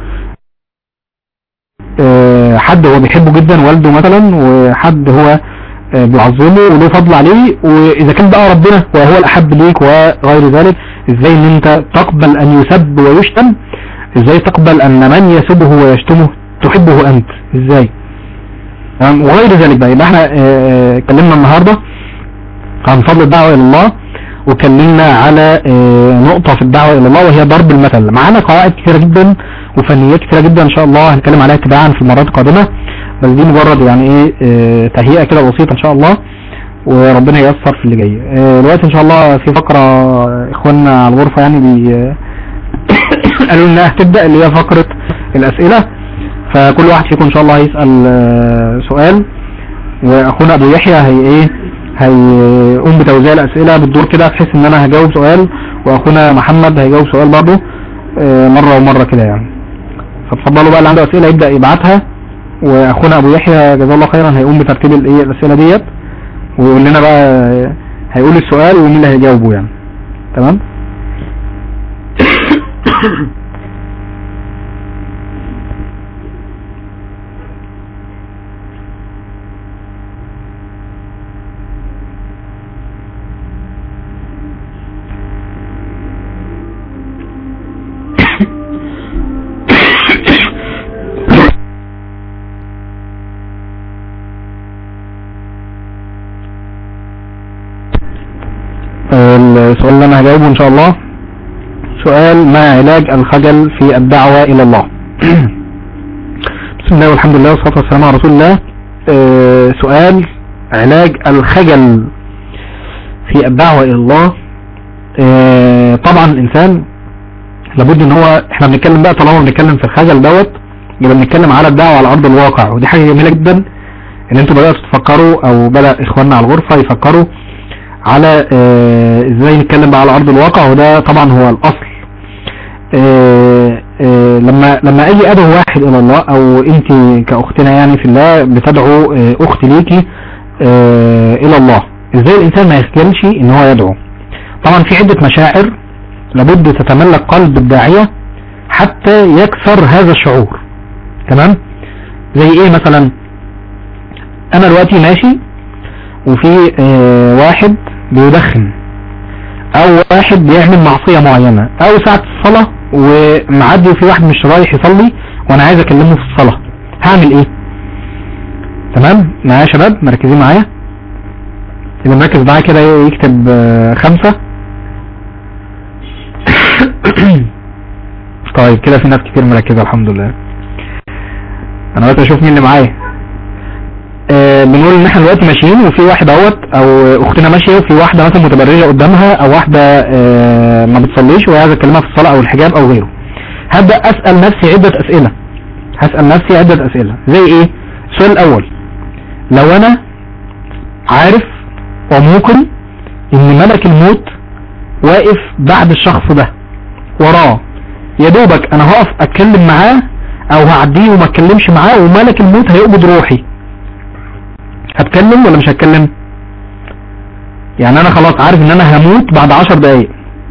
آه حد هو بيحبه جدا والده مثلا وحد هو آه بيعظمه وله فضل عليه واذا كان بقى ربنا وهو الاحب ليك وغير ذلك ازاي ان انت تقبل ان يسب ويشتم ازاي تقبل ان من يسبه ويشتمه تحبه انت ازاي تمام وغير ذلك بقى يبقى احنا اه اتكلمنا النهاردة عن فضل الدعوة الى الله وكلمنا على اه نقطة في الدعوة الى الله وهي ضرب المثل معانا قواعد كثيرة جدا وفنيات كثيرة جدا ان شاء الله هنتكلم عليها تباعا في المرات القادمة بس دي مجرد يعني ايه اه تهيئة كده بسيطة ان شاء الله وربنا ييسر في اللي جاي اه دلوقتي ان شاء الله في فقرة اخواننا على الغرفة يعني بي قالوا انها هتبدأ اللي هي فقرة الاسئلة فكل واحد فيكم ان شاء الله هيسأل سؤال واخونا ابو يحيى هي ايه هيقوم بتوزيع الاسئلة بالدور كده بحيث ان انا هجاوب سؤال واخونا محمد هيجاوب سؤال برضه مرة ومرة كده يعني فتفضلوا بقى اللي عنده اسئلة يبدأ يبعتها واخونا ابو يحيى جزاه الله خيرا هيقوم بترتيب الايه الاسئلة ديت ويقول لنا بقى هيقول السؤال ومين اللي هيجاوبه يعني تمام السؤال اللي انا هجاوبه ان شاء الله سؤال ما علاج الخجل في الدعوة الى الله بسم الله والحمد لله والصلاة والسلام على رسول الله أه سؤال علاج الخجل في الدعوة الى الله أه طبعا الانسان لابد ان هو احنا بنتكلم بقى طالما بنتكلم في الخجل دوت يبقى بنتكلم على الدعوة على ارض الواقع ودي حاجة جميلة جدا ان انتوا بدأتوا تفكروا او بدأ اخواننا على الغرفة يفكروا على اه ازاي نتكلم بقى على ارض الواقع وده طبعا هو الاصل اه اه لما لما اجي ادعو واحد الى الله او انت كاختنا يعني في الله بتدعو اخت ليكي الى الله ازاي الانسان ما يخجلش ان هو يدعو طبعا في عدة مشاعر لابد تتملك قلب الداعية حتى يكسر هذا الشعور تمام زي ايه مثلا انا دلوقتي ماشي وفي اه واحد بيدخن او واحد بيعمل معصية معينة او ساعة الصلاة ومعدي وفي واحد مش رايح يصلي وانا عايز اكلمه في الصلاة هعمل ايه تمام معايا يا شباب مركزين معايا اللي مركز معايا كده يكتب اه خمسة طيب كده في ناس كتير مركزة الحمد لله انا بس اشوف مين اللي معايا آه بنقول ان احنا دلوقتي ماشيين وفي واحد اهوت او اختنا ماشيه وفي واحده مثلا متبرجه قدامها او واحده آه ما بتصليش وهي عايزه اكلمها في الصلاه او الحجاب او غيره هبدا اسال نفسي عده اسئله هسال نفسي عده اسئله زي ايه السؤال الاول لو انا عارف وموقن ان ملك الموت واقف بعد الشخص ده وراه يا دوبك انا هقف اتكلم معاه او هعديه وما اتكلمش معاه وملك الموت هيقبض روحي هتكلم ولا مش هتكلم يعني انا خلاص عارف ان انا هموت بعد عشر دقايق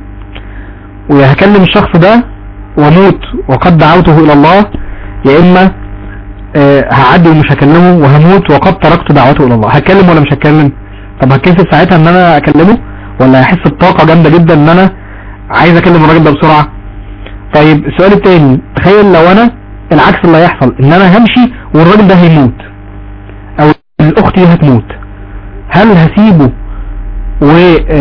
وهكلم الشخص ده واموت وقد دعوته الى الله يا اما آه، هعدي ومش هكلمه وهموت وقد تركت دعوته الى الله هتكلم ولا مش هتكلم طب هتكسب ساعتها ان انا اكلمه ولا هحس بطاقة جامدة جدا ان انا عايز اكلم الراجل ده بسرعة طيب السؤال التاني تخيل لو انا العكس اللي هيحصل ان انا همشي والراجل ده هيموت او الاخت دي هتموت هل هسيبه و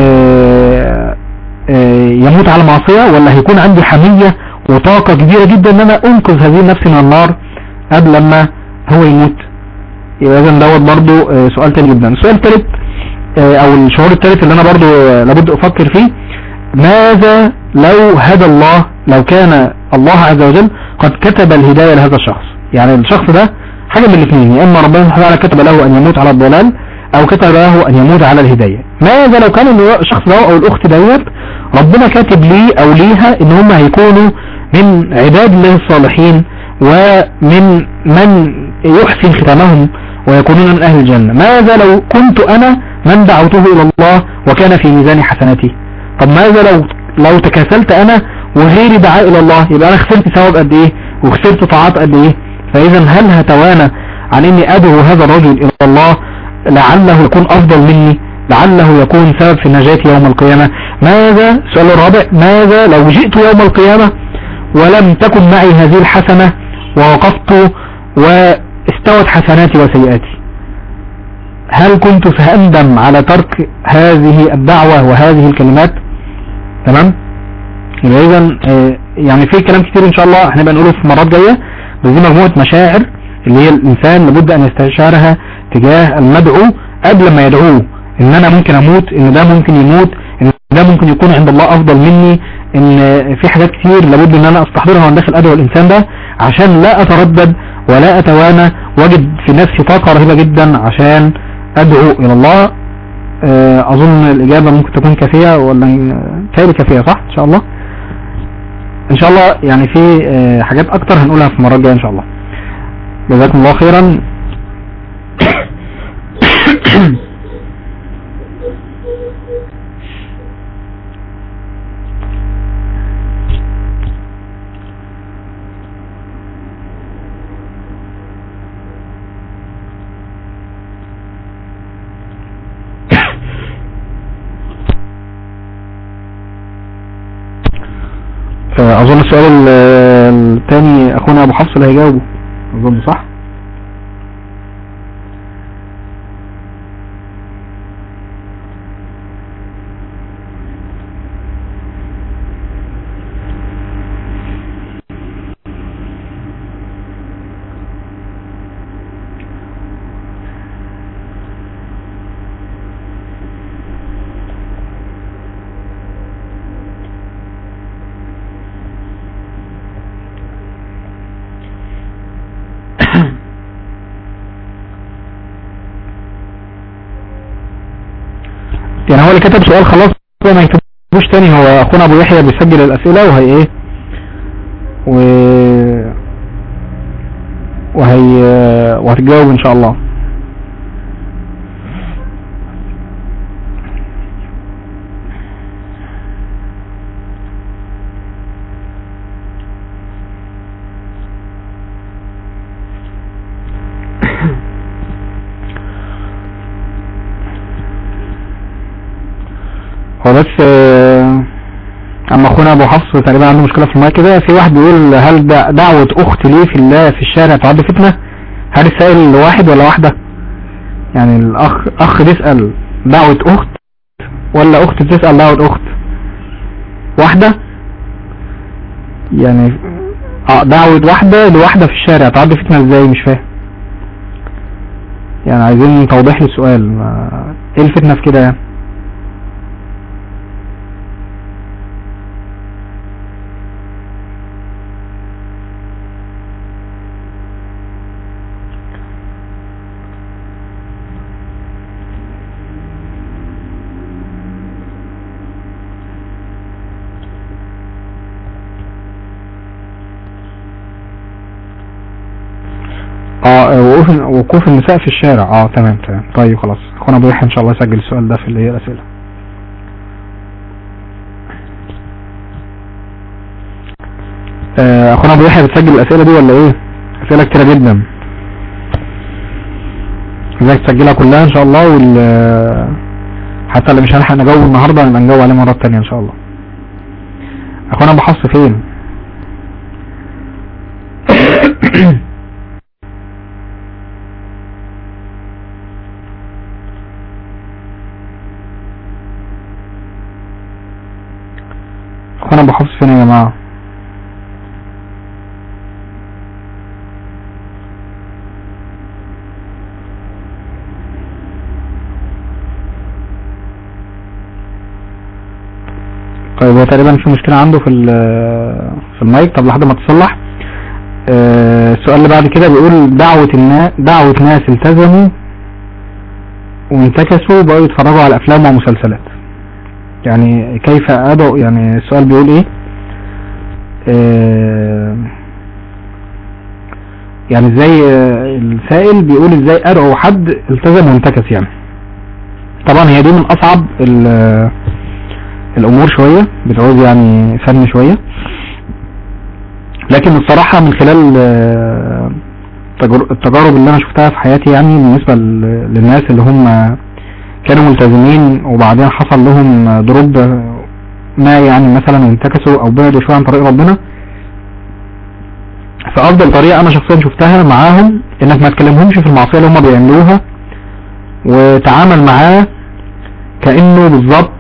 آه، آه، يموت على معصية ولا هيكون عندي حمية وطاقة كبيرة جدا ان انا انقذ هذه النفس من النار قبل لما هو يموت يبقى اذا دوت برضو آه، سؤال تاني جدا السؤال التالت آه، او الشعور التالت اللي انا برضو آه، لابد افكر فيه ماذا لو هدى الله لو كان الله عز وجل قد كتب الهداية لهذا الشخص يعني الشخص ده حاجة من الاثنين يا اما ربنا سبحانه وتعالى كتب له ان يموت على الضلال او كتب له ان يموت على الهداية ماذا لو كان الشخص ده او الاخت ديت ربنا كاتب لي او ليها ان هم هيكونوا من عباد الله الصالحين ومن من يحسن ختامهم ويكونون من اهل الجنة ماذا لو كنت انا من دعوته الى الله وكان في ميزان حسناتي طب ماذا لو لو تكاسلت انا وغيري دعاء الى الله يبقى انا خسرت ثواب قد ايه وخسرت طاعات قد ايه فاذا هل هتوانى عن اني ادعو هذا الرجل الى الله لعله يكون افضل مني لعله يكون سبب في نجاتي يوم القيامة ماذا السؤال الرابع ماذا لو جئت يوم القيامة ولم تكن معي هذه الحسنة ووقفت واستوت حسناتي وسيئاتي هل كنت سأندم على ترك هذه الدعوة وهذه الكلمات تمام يبقى اذا آه، يعني في كلام كتير ان شاء الله هنبقى نقوله في مرات جاية بس دي مجموعة مشاعر اللي هي الانسان لابد ان يستشعرها تجاه المدعو قبل ما يدعوه ان انا ممكن اموت ان ده ممكن يموت ان ده ممكن يكون عند الله افضل مني ان في حاجات كتير لابد ان انا استحضرها وانا داخل ادعو الانسان ده عشان لا اتردد ولا اتوانى واجد في نفسي طاقة رهيبة جدا عشان ادعو الى الله آه، اظن الاجابة ممكن تكون كافية ولا كافية كافية صح ان شاء الله ان شاء الله يعني في آه، حاجات اكتر هنقولها في مرات جاية ان شاء الله جزاكم الله خيرا آه، اظن السؤال ال- التاني اخونا ابو حفص اللي هيجاوبه اظن صح يعني هو اللي كتب سؤال خلاص هو ما يكتبوش تاني هو اخونا ابو يحيى بيسجل الاسئلة وهي ايه و وهي وهتجاوب ان شاء الله هو بس آه، اما اخونا ابو حفص تقريبا عنده مشكلة في الماء كده في واحد بيقول هل دع- دعوة اخت لي في الله في الشارع تعد فتنة هل السائل واحد ولا واحدة يعني الاخ اخ بيسأل دعوة اخت ولا اخت بتسأل دعوة اخت واحدة يعني اه دعوة واحدة لواحدة في الشارع تعد فتنة ازاي مش فاهم يعني عايزين توضيح للسؤال ما- ايه الفتنة في كده يعني اه وقوف وقوف النساء في الشارع اه تمام تمام طيب خلاص اخونا ابو يحيى ان شاء الله يسجل السؤال ده في اللي هي الاسئله آه، اخونا ابو يحيى بتسجل الاسئله دي ولا ايه اسئله كتيره جدا ازيك تسجلها كلها ان شاء الله وال حتى اللي مش هنلحق نجاوب النهارده نبقى نجاوب عليه مرات تانية ان شاء الله اخونا ابو حفص فين اخونا ابو حفص فين يا جماعه طيب هو تقريبا في مشكلة عنده في ال- في المايك طب لحد ما تصلح آه، السؤال اللي بعد كده بيقول دعوة النا دعوة ناس التزموا وانتكسوا بقوا يتفرجوا على افلام ومسلسلات يعني كيف ادعو يعني السؤال بيقول ايه آه، يعني ازاي آه، السائل بيقول ازاي ادعو حد التزم وانتكس يعني طبعا هي دي من اصعب ال- الامور شوية بتعوز يعني فن شوية لكن الصراحة من خلال آه، تجر- التجارب اللي انا شفتها في حياتي يعني بالنسبة ل- للناس اللي هم كانوا ملتزمين وبعدين حصل لهم دروب ما يعني مثلا وانتكسوا او بعدوا شوية عن طريق ربنا فافضل طريقة انا شخصيا شفتها معاهم انك ما تكلمهمش في المعصية اللي هم بيعملوها وتعامل معاه كأنه بالظبط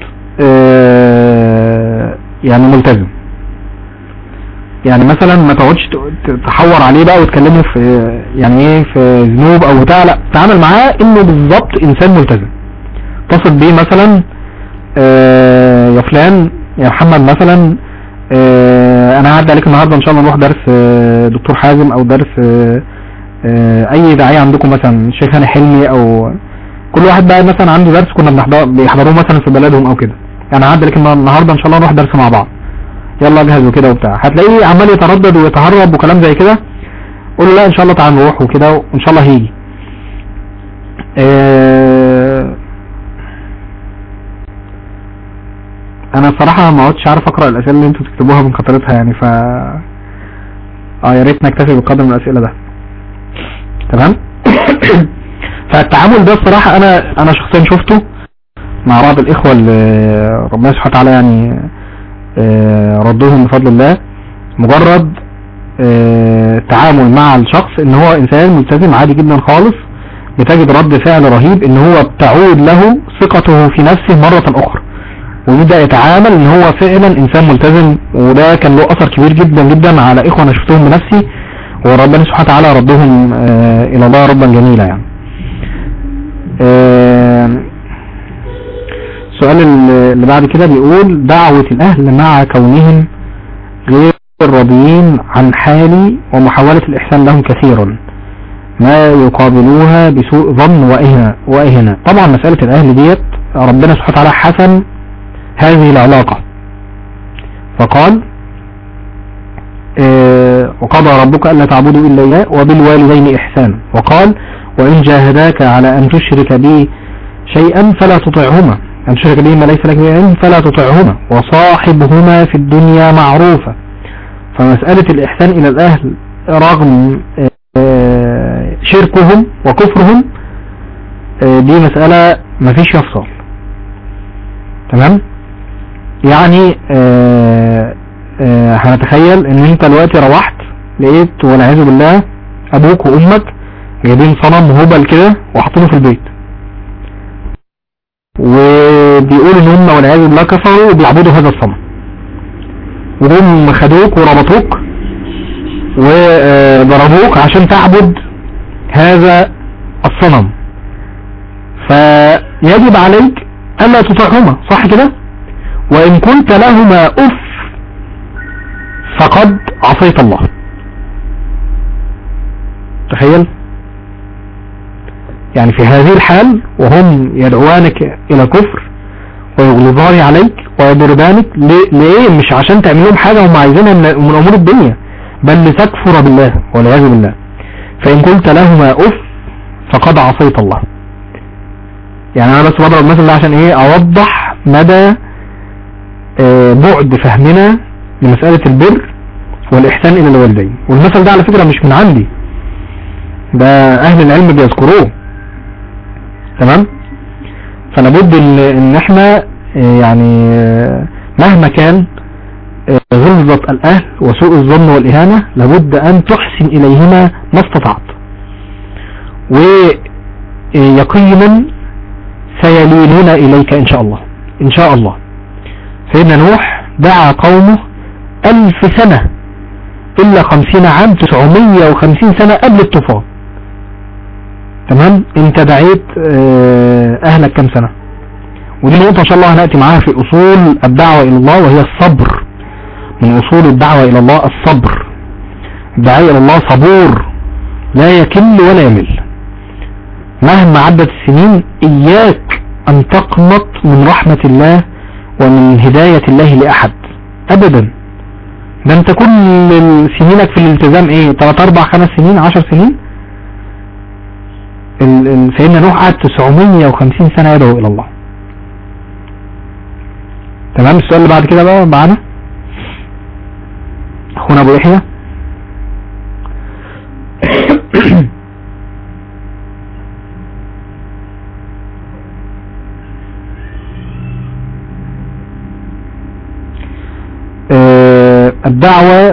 آه، يعني ملتزم يعني مثلا ما تقعدش ت- تحور عليه بقى وتكلمه في يعني ايه في ذنوب او بتاع لا تعامل معاه انه بالظبط انسان ملتزم اتصل بيه مثلا آه، يا فلان يا محمد مثلا آه، انا هعدي عليك النهارده ان شاء الله نروح درس آه، دكتور حازم او درس آه، آه، اي داعيه عندكم مثلا الشيخ هاني حلمي او كل واحد بقى مثلا عنده درس كنا بنحضر بيحضروه مثلا في بلدهم او كده يعني هعدي عليك النهارده ان شاء الله نروح درس مع بعض يلا اجهز وكده وبتاع هتلاقيه عمال يتردد ويتهرب وكلام زي كده قول له لا ان شاء الله تعال نروح وكده وان شاء الله هيجي آه، انا الصراحه ما عدتش عارف اقرا الاسئله اللي انتوا بتكتبوها من كترتها يعني ف اه يا ريت نكتفي بقدر من الاسئله ده تمام فالتعامل ده الصراحه انا انا شخصيا شفته مع بعض الاخوه اللي ربنا سبحانه وتعالى يعني آه، ردوهم بفضل الله مجرد آه، تعامل مع الشخص ان هو انسان ملتزم عادي جدا خالص بتجد رد فعل رهيب ان هو بتعود له ثقته في نفسه مرة اخرى ويبدأ يتعامل ان هو فعلا انسان ملتزم وده كان له اثر كبير جدا جدا على اخوة انا شفتهم بنفسي وربنا سبحانه وتعالى ردهم آه، الى الله ربا جميلا يعني آه، السؤال اللي اللي بعد كده بيقول دعوة الاهل مع كونهم غير راضيين عن حالي ومحاولة الاحسان لهم كثيرا ما يقابلوها بسوء ظن وإهنة وإهنة طبعا مسألة الأهل ديت ربنا سبحانه وتعالى حسن هذه العلاقة فقال آه، وقضى ربك ألا تعبدوا إلا إياه وبالوالدين إحسانا وقال وإن جاهداك على أن تشرك بي شيئا فلا تطعهما أن تشرك به ما ليس لك به علم فلا تطعهما وصاحبهما في الدنيا معروفة فمسألة الإحسان إلى الأهل رغم آه، شركهم وكفرهم آه، دي مسألة مفيش فيها فصال تمام يعني آه، آه، هنتخيل ان انت دلوقتي روحت لقيت والعياذ بالله ابوك وامك جايبين صنم هبل كده وحاطينه في البيت وبيقولوا ان هم والعياذ بالله كفروا وبيعبدوا هذا الصنم وهم خدوك وربطوك وضربوك عشان تعبد هذا الصنم فيجب عليك ألا تطعهما صح كده وإن كنت لهما أف فقد عصيت الله تخيل يعني في هذه الحال وهم يدعوانك إلى كفر ويغلظان عليك ويضربانك ليه ليه؟ مش عشان تعمل لهم حاجة هم عايزينها من من أمور الدنيا بل لتكفر بالله والعياذ بالله فإن قلت لهما أف فقد عصيت الله يعني أنا بس بضرب المثل ده عشان إيه أوضح مدى آه، بعد فهمنا لمسألة البر والإحسان إلى الوالدين والمثل ده على فكرة مش من عندي ده أهل العلم بيذكروه تمام فلابد إن, إن إحنا آه، يعني آه، مهما كان آه، غلظة الأهل وسوء الظن والإهانة لابد أن تحسن إليهما ما استطعت ويقينا سيلينون إليك إن شاء الله إن شاء الله سيدنا نوح دعا قومه ألف سنة إلا خمسين عام تسعمية وخمسين سنة قبل الطوفان تمام انت دعيت آه، اهلك كم سنة ودي نقطة ان شاء الله هنأتي معاها في اصول الدعوة الى الله وهي الصبر من اصول الدعوة الى الله الصبر الداعي الى الله صبور لا يكل ولا يمل مهما عدت السنين اياك ان تقنط من رحمة الله ومن هداية الله لأحد أبدا ده انت كل سنينك في الالتزام ايه 3 4 5 سنين 10 سنين ال- ال- سيدنا نوح قعد 950 سنة يدعو إلى الله تمام السؤال اللي بعد كده بقى معانا أخونا أبو يحيى آه، الدعوة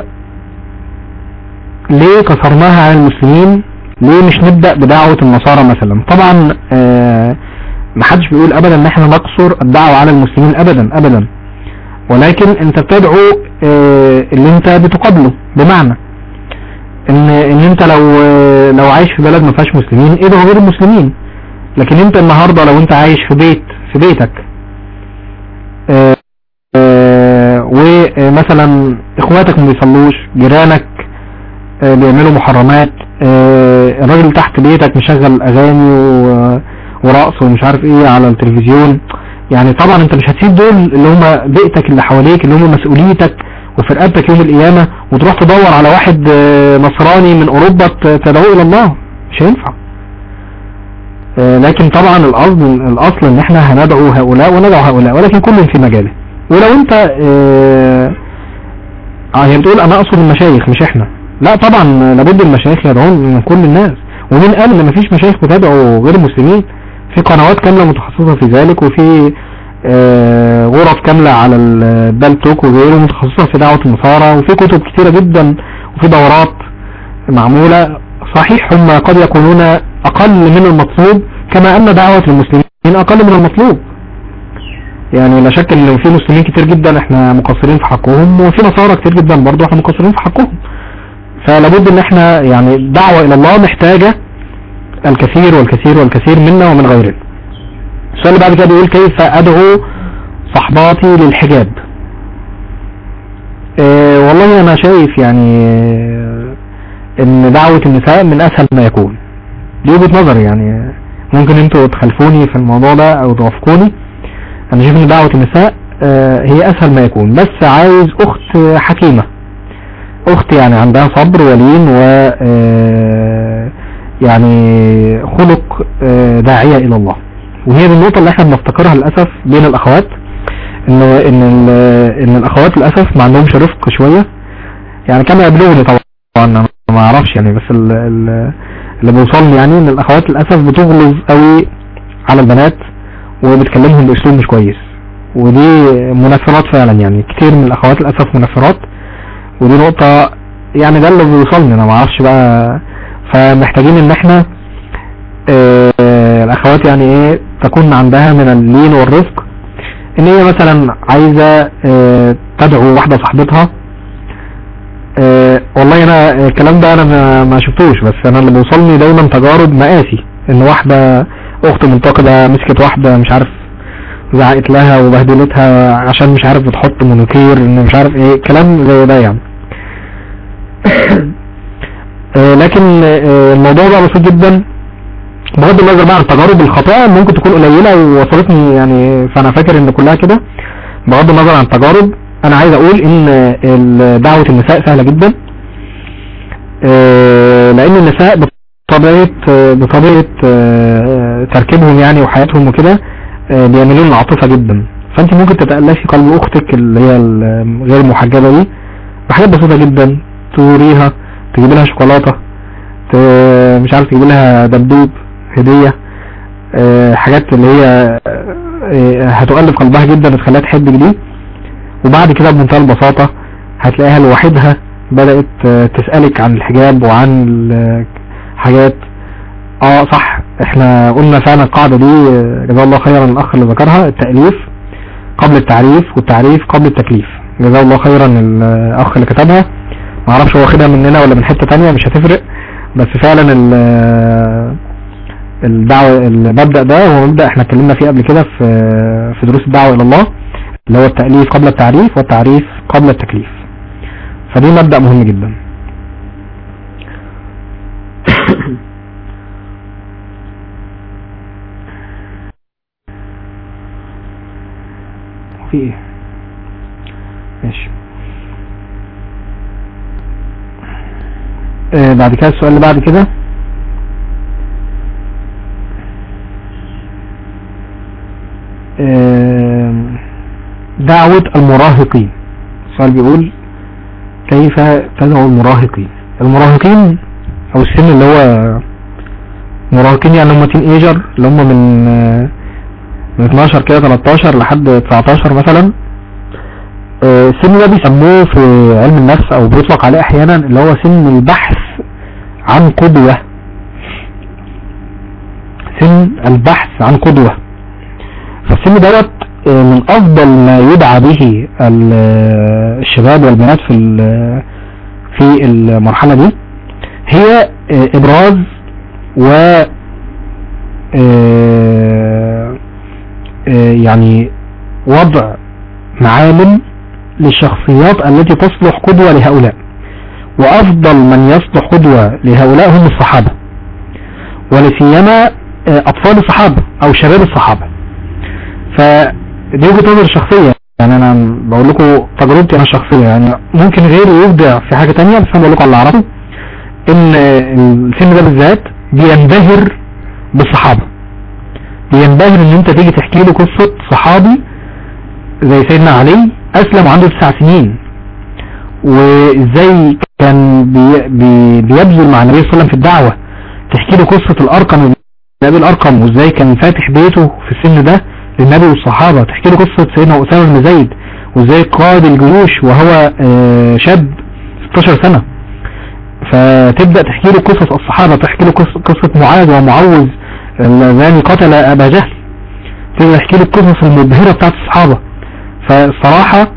ليه كسرناها على المسلمين ليه مش نبدأ بدعوة النصارى مثلا طبعا آه، محدش بيقول ابدا ان احنا نقصر الدعوة على المسلمين ابدا ابدا ولكن انت بتدعو آه، اللي انت بتقابله بمعنى ان ان انت لو آه، لو عايش في بلد ما فيهاش مسلمين ادعو غير المسلمين لكن انت النهارده لو انت عايش في بيت في بيتك آه، آه، ومثلا اخواتك ما بيصلوش جيرانك آه، بيعملوا محرمات آه، الراجل تحت بيتك مشغل اغاني و- ورقص ومش عارف ايه على التلفزيون يعني طبعا انت مش هتسيب دول اللي هم بيئتك اللي حواليك اللي هم مسؤوليتك وفي رقبتك يوم القيامة وتروح تدور على واحد آه، نصراني من اوروبا ت- تدعوه الى الله مش هينفع آه، لكن طبعا الاصل الاصل ان احنا هندعو هؤلاء وندعو هؤلاء ولكن كل في مجاله ولو انت آه، اه هي بتقول انا اقصد المشايخ مش احنا لا طبعا لابد المشايخ يدعون من كل الناس ومين قال ان مفيش مشايخ بتدعو غير المسلمين في قنوات كاملة متخصصة في ذلك وفي آه، غرف كاملة على البالتوك وغيره متخصصة في دعوة النصارى وفي كتب كتيرة جدا وفي دورات معمولة صحيح هم قد يكونون اقل من المطلوب كما ان دعوة المسلمين اقل من المطلوب يعني لا شك ان في مسلمين كتير جدا احنا مقصرين في حقهم وفي نصارى كتير جدا برضو احنا مقصرين في حقهم فلابد ان احنا يعني الدعوة الى الله محتاجة الكثير والكثير والكثير منا ومن غيرنا السؤال اللي بعد كده بيقول كيف ادعو صحباتي للحجاب اه والله انا شايف يعني آه، ان دعوة النساء من اسهل ما يكون دي وجهة نظري يعني ممكن انتوا تخلفوني في الموضوع ده او توافقوني انا شايف ان دعوة النساء آه، هي اسهل ما يكون بس عايز اخت حكيمة اخت يعني عندها صبر ولين و آه، يعني خلق آه، داعية الى الله وهي دي النقطة اللي احنا بنفتكرها للأسف بين الاخوات ان ان ال- ان الاخوات للأسف ما عندهمش رفق شوية يعني كما يبلغني طبعا انا ما اعرفش يعني بس ال- ال- اللي بيوصلني يعني ان الاخوات للأسف بتغلظ قوي على البنات وبتكلمهم باسلوب مش كويس ودي منفرات فعلا يعني كتير من الاخوات للأسف منفرات ودي نقطة يعني ده اللي بيوصلني انا ما اعرفش بقى فمحتاجين ان احنا آه، الاخوات يعني ايه تكون عندها من اللين والرفق ان هي مثلا عايزة آه، تدعو واحدة صاحبتها آه، والله انا الكلام ده انا ما- ما شفتوش بس انا اللي بيوصلني دايما تجارب مقاسي ان واحدة اخت منتقدة مسكت واحدة مش عارف زعقت لها وبهدلتها عشان مش عارف بتحط مونوكير ان مش عارف ايه كلام زي ده يعني آه، لكن آه، الموضوع ده بسيط جدا بغض النظر بقى عن التجارب الخاطئة ممكن تكون قليلة ووصلتني يعني فانا فاكر ان كلها كده بغض النظر عن التجارب انا عايز اقول ان ال- دعوة النساء سهلة جدا آه، لان النساء بطبيعة بطبيعة آه، تركيبهم يعني وحياتهم وكده آه، بيميلون العاطفة جدا فانت ممكن تتألفي قلب اختك اللي هي ال- غير محجبة دي بحاجات بسيطة جدا توريها تجيب لها شوكولاتة ت- مش عارف تجيب لها دبدوب هدية آه، حاجات اللي هي آه، هتؤلف قلبها جدا وتخليها تحبك دي وبعد كده بمنتهى البساطة هتلاقيها لوحدها بدأت آه، تسألك عن الحجاب وعن الحاجات اه صح احنا قلنا فعلا القاعدة دي آه، جزاه الله خيرا الاخ اللي ذكرها التأليف قبل التعريف والتعريف قبل التكليف جزاه الله خيرا الاخ اللي كتبها ما اعرفش هو واخدها مننا ولا من حتة تانية مش هتفرق بس فعلا ال- الدعوة المبدأ ده هو مبدأ احنا اتكلمنا فيه قبل كده في في دروس الدعوة الى الله اللي هو التأليف قبل التعريف والتعريف قبل التكليف فدي مبدأ مهم جدا في ايه ماشي آه بعد كده السؤال اللي بعد كده آه دعوة المراهقين السؤال بيقول كيف تدعو المراهقين المراهقين او السن اللي هو مراهقين يعني هم تين ايجر اللي هم من آه، من 12 كده 13 لحد 19 مثلا آه، السن ده بيسموه في علم النفس او بيطلق عليه احيانا اللي هو سن البحث عن قدوة سن البحث عن قدوة فالسن دوت آه، من افضل ما يدعى به ال- آه، الشباب والبنات في ال- في المرحلة دي هي آه، ابراز و آه، آه، يعني وضع معالم للشخصيات التي تصلح قدوة لهؤلاء وافضل من يصلح قدوة لهؤلاء هم الصحابة ولسيما آه، اطفال الصحابة او شباب الصحابة فدي وجهة نظر شخصية يعني انا بقول لكم تجربتي انا الشخصية يعني ممكن غيري يبدع في حاجة تانية بس انا بقول لكم على اللي اعرفه ان السن ده بالذات بينبهر بالصحابة بينبهر ان انت تيجي تحكي له قصة صحابي زي سيدنا علي اسلم وعنده تسع سنين وازاي كان بي بي بيبذل مع النبي صلى الله عليه وسلم في الدعوة تحكي له قصة الارقم النبي الارقم وازاي كان فاتح بيته في السن ده للنبي والصحابة تحكي له قصة سيدنا اسامة بن زيد وازاي قاد الجيوش وهو آه، شاب 16 سنة فتبدأ تحكي له قصص الصحابة تحكي له قصة, قصة معاذ ومعوذ الذي قتل أبا جهل تبدأ تحكي له القصص المبهرة بتاعت الصحابة فالصراحة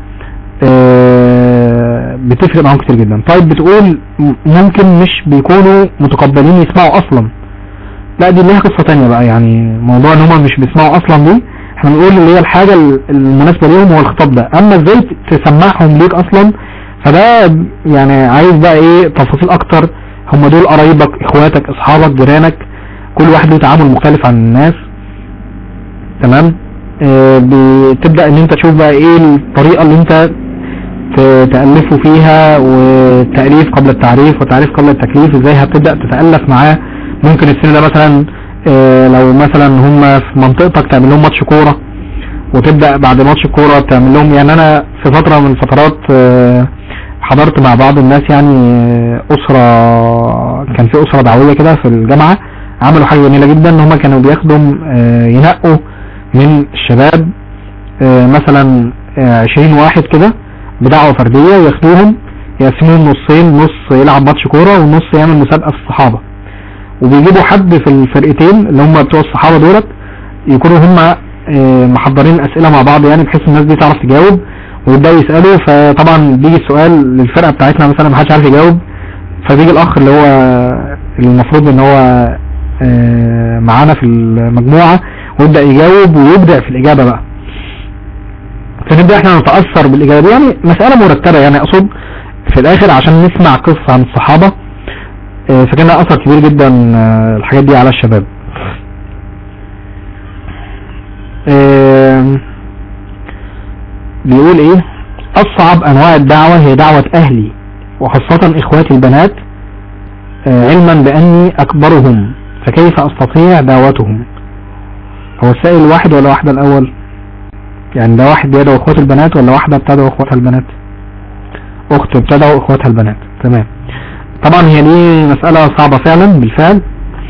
آه، بتفرق معاهم كتير جدا طيب بتقول م- ممكن مش بيكونوا متقبلين يسمعوا أصلا لا دي ليها قصة تانية بقى يعني موضوع ان هم مش بيسمعوا اصلا دي احنا بنقول اللي هي الحاجة ال- المناسبة ليهم هو الخطاب ده اما ازاي ت- تسمعهم ليك اصلا فده يعني عايز بقى ايه تفاصيل اكتر هم دول قرايبك اخواتك اصحابك جيرانك كل واحد له تعامل مختلف عن الناس تمام آه بتبدأ ان انت تشوف بقى ايه الطريقة اللي انت ت- تألفه فيها والتأليف قبل التعريف والتعريف قبل التكليف ازاي هتبدأ تتألف معاه ممكن السن ده مثلا آه، لو مثلا هم في منطقتك تعمل لهم ماتش كورة وتبدأ بعد ماتش الكورة تعمل لهم يعني انا في فترة من الفترات آه، حضرت مع بعض الناس يعني آه، اسرة كان في اسرة دعوية كده في الجامعة عملوا حاجة جميلة جدا ان هم كانوا بياخدوا آه، ينقوا من الشباب آه، مثلا آه، 20 واحد كده بدعوة فردية وياخدوهم يقسموهم نصين نص يلعب ماتش كورة والنص يعمل مسابقة في الصحابة وبيجيبوا حد في الفرقتين اللي هم بتوع الصحابة دولت يكونوا هم آه، محضرين اسئلة مع بعض يعني بحيث الناس دي تعرف تجاوب ويبداوا يسألوا فطبعا بيجي السؤال للفرقة بتاعتنا مثلا محدش عارف يجاوب فبيجي الاخ اللي هو المفروض ان هو آه، معانا في المجموعة ويبدأ يجاوب ويبدع في الاجابة بقى فنبدأ احنا نتأثر بالاجابة يعني مسألة مرتبة يعني اقصد في الاخر عشان نسمع قصة عن الصحابة آه، فكان لها اثر كبير جدا آه، الحاجات دي على الشباب آم، بيقول ايه اصعب انواع الدعوة هي دعوة اهلي وخاصة اخواتي البنات آه، علما علما بأني أكبرهم فكيف أستطيع دعوتهم هو السائل واحد ولا واحدة الأول يعني ده واحد بيدعو اخوات البنات ولا واحدة بتدعو اخواتها البنات اخت بتدعو اخواتها البنات تمام طبعا هي دي مسألة صعبة فعلا بالفعل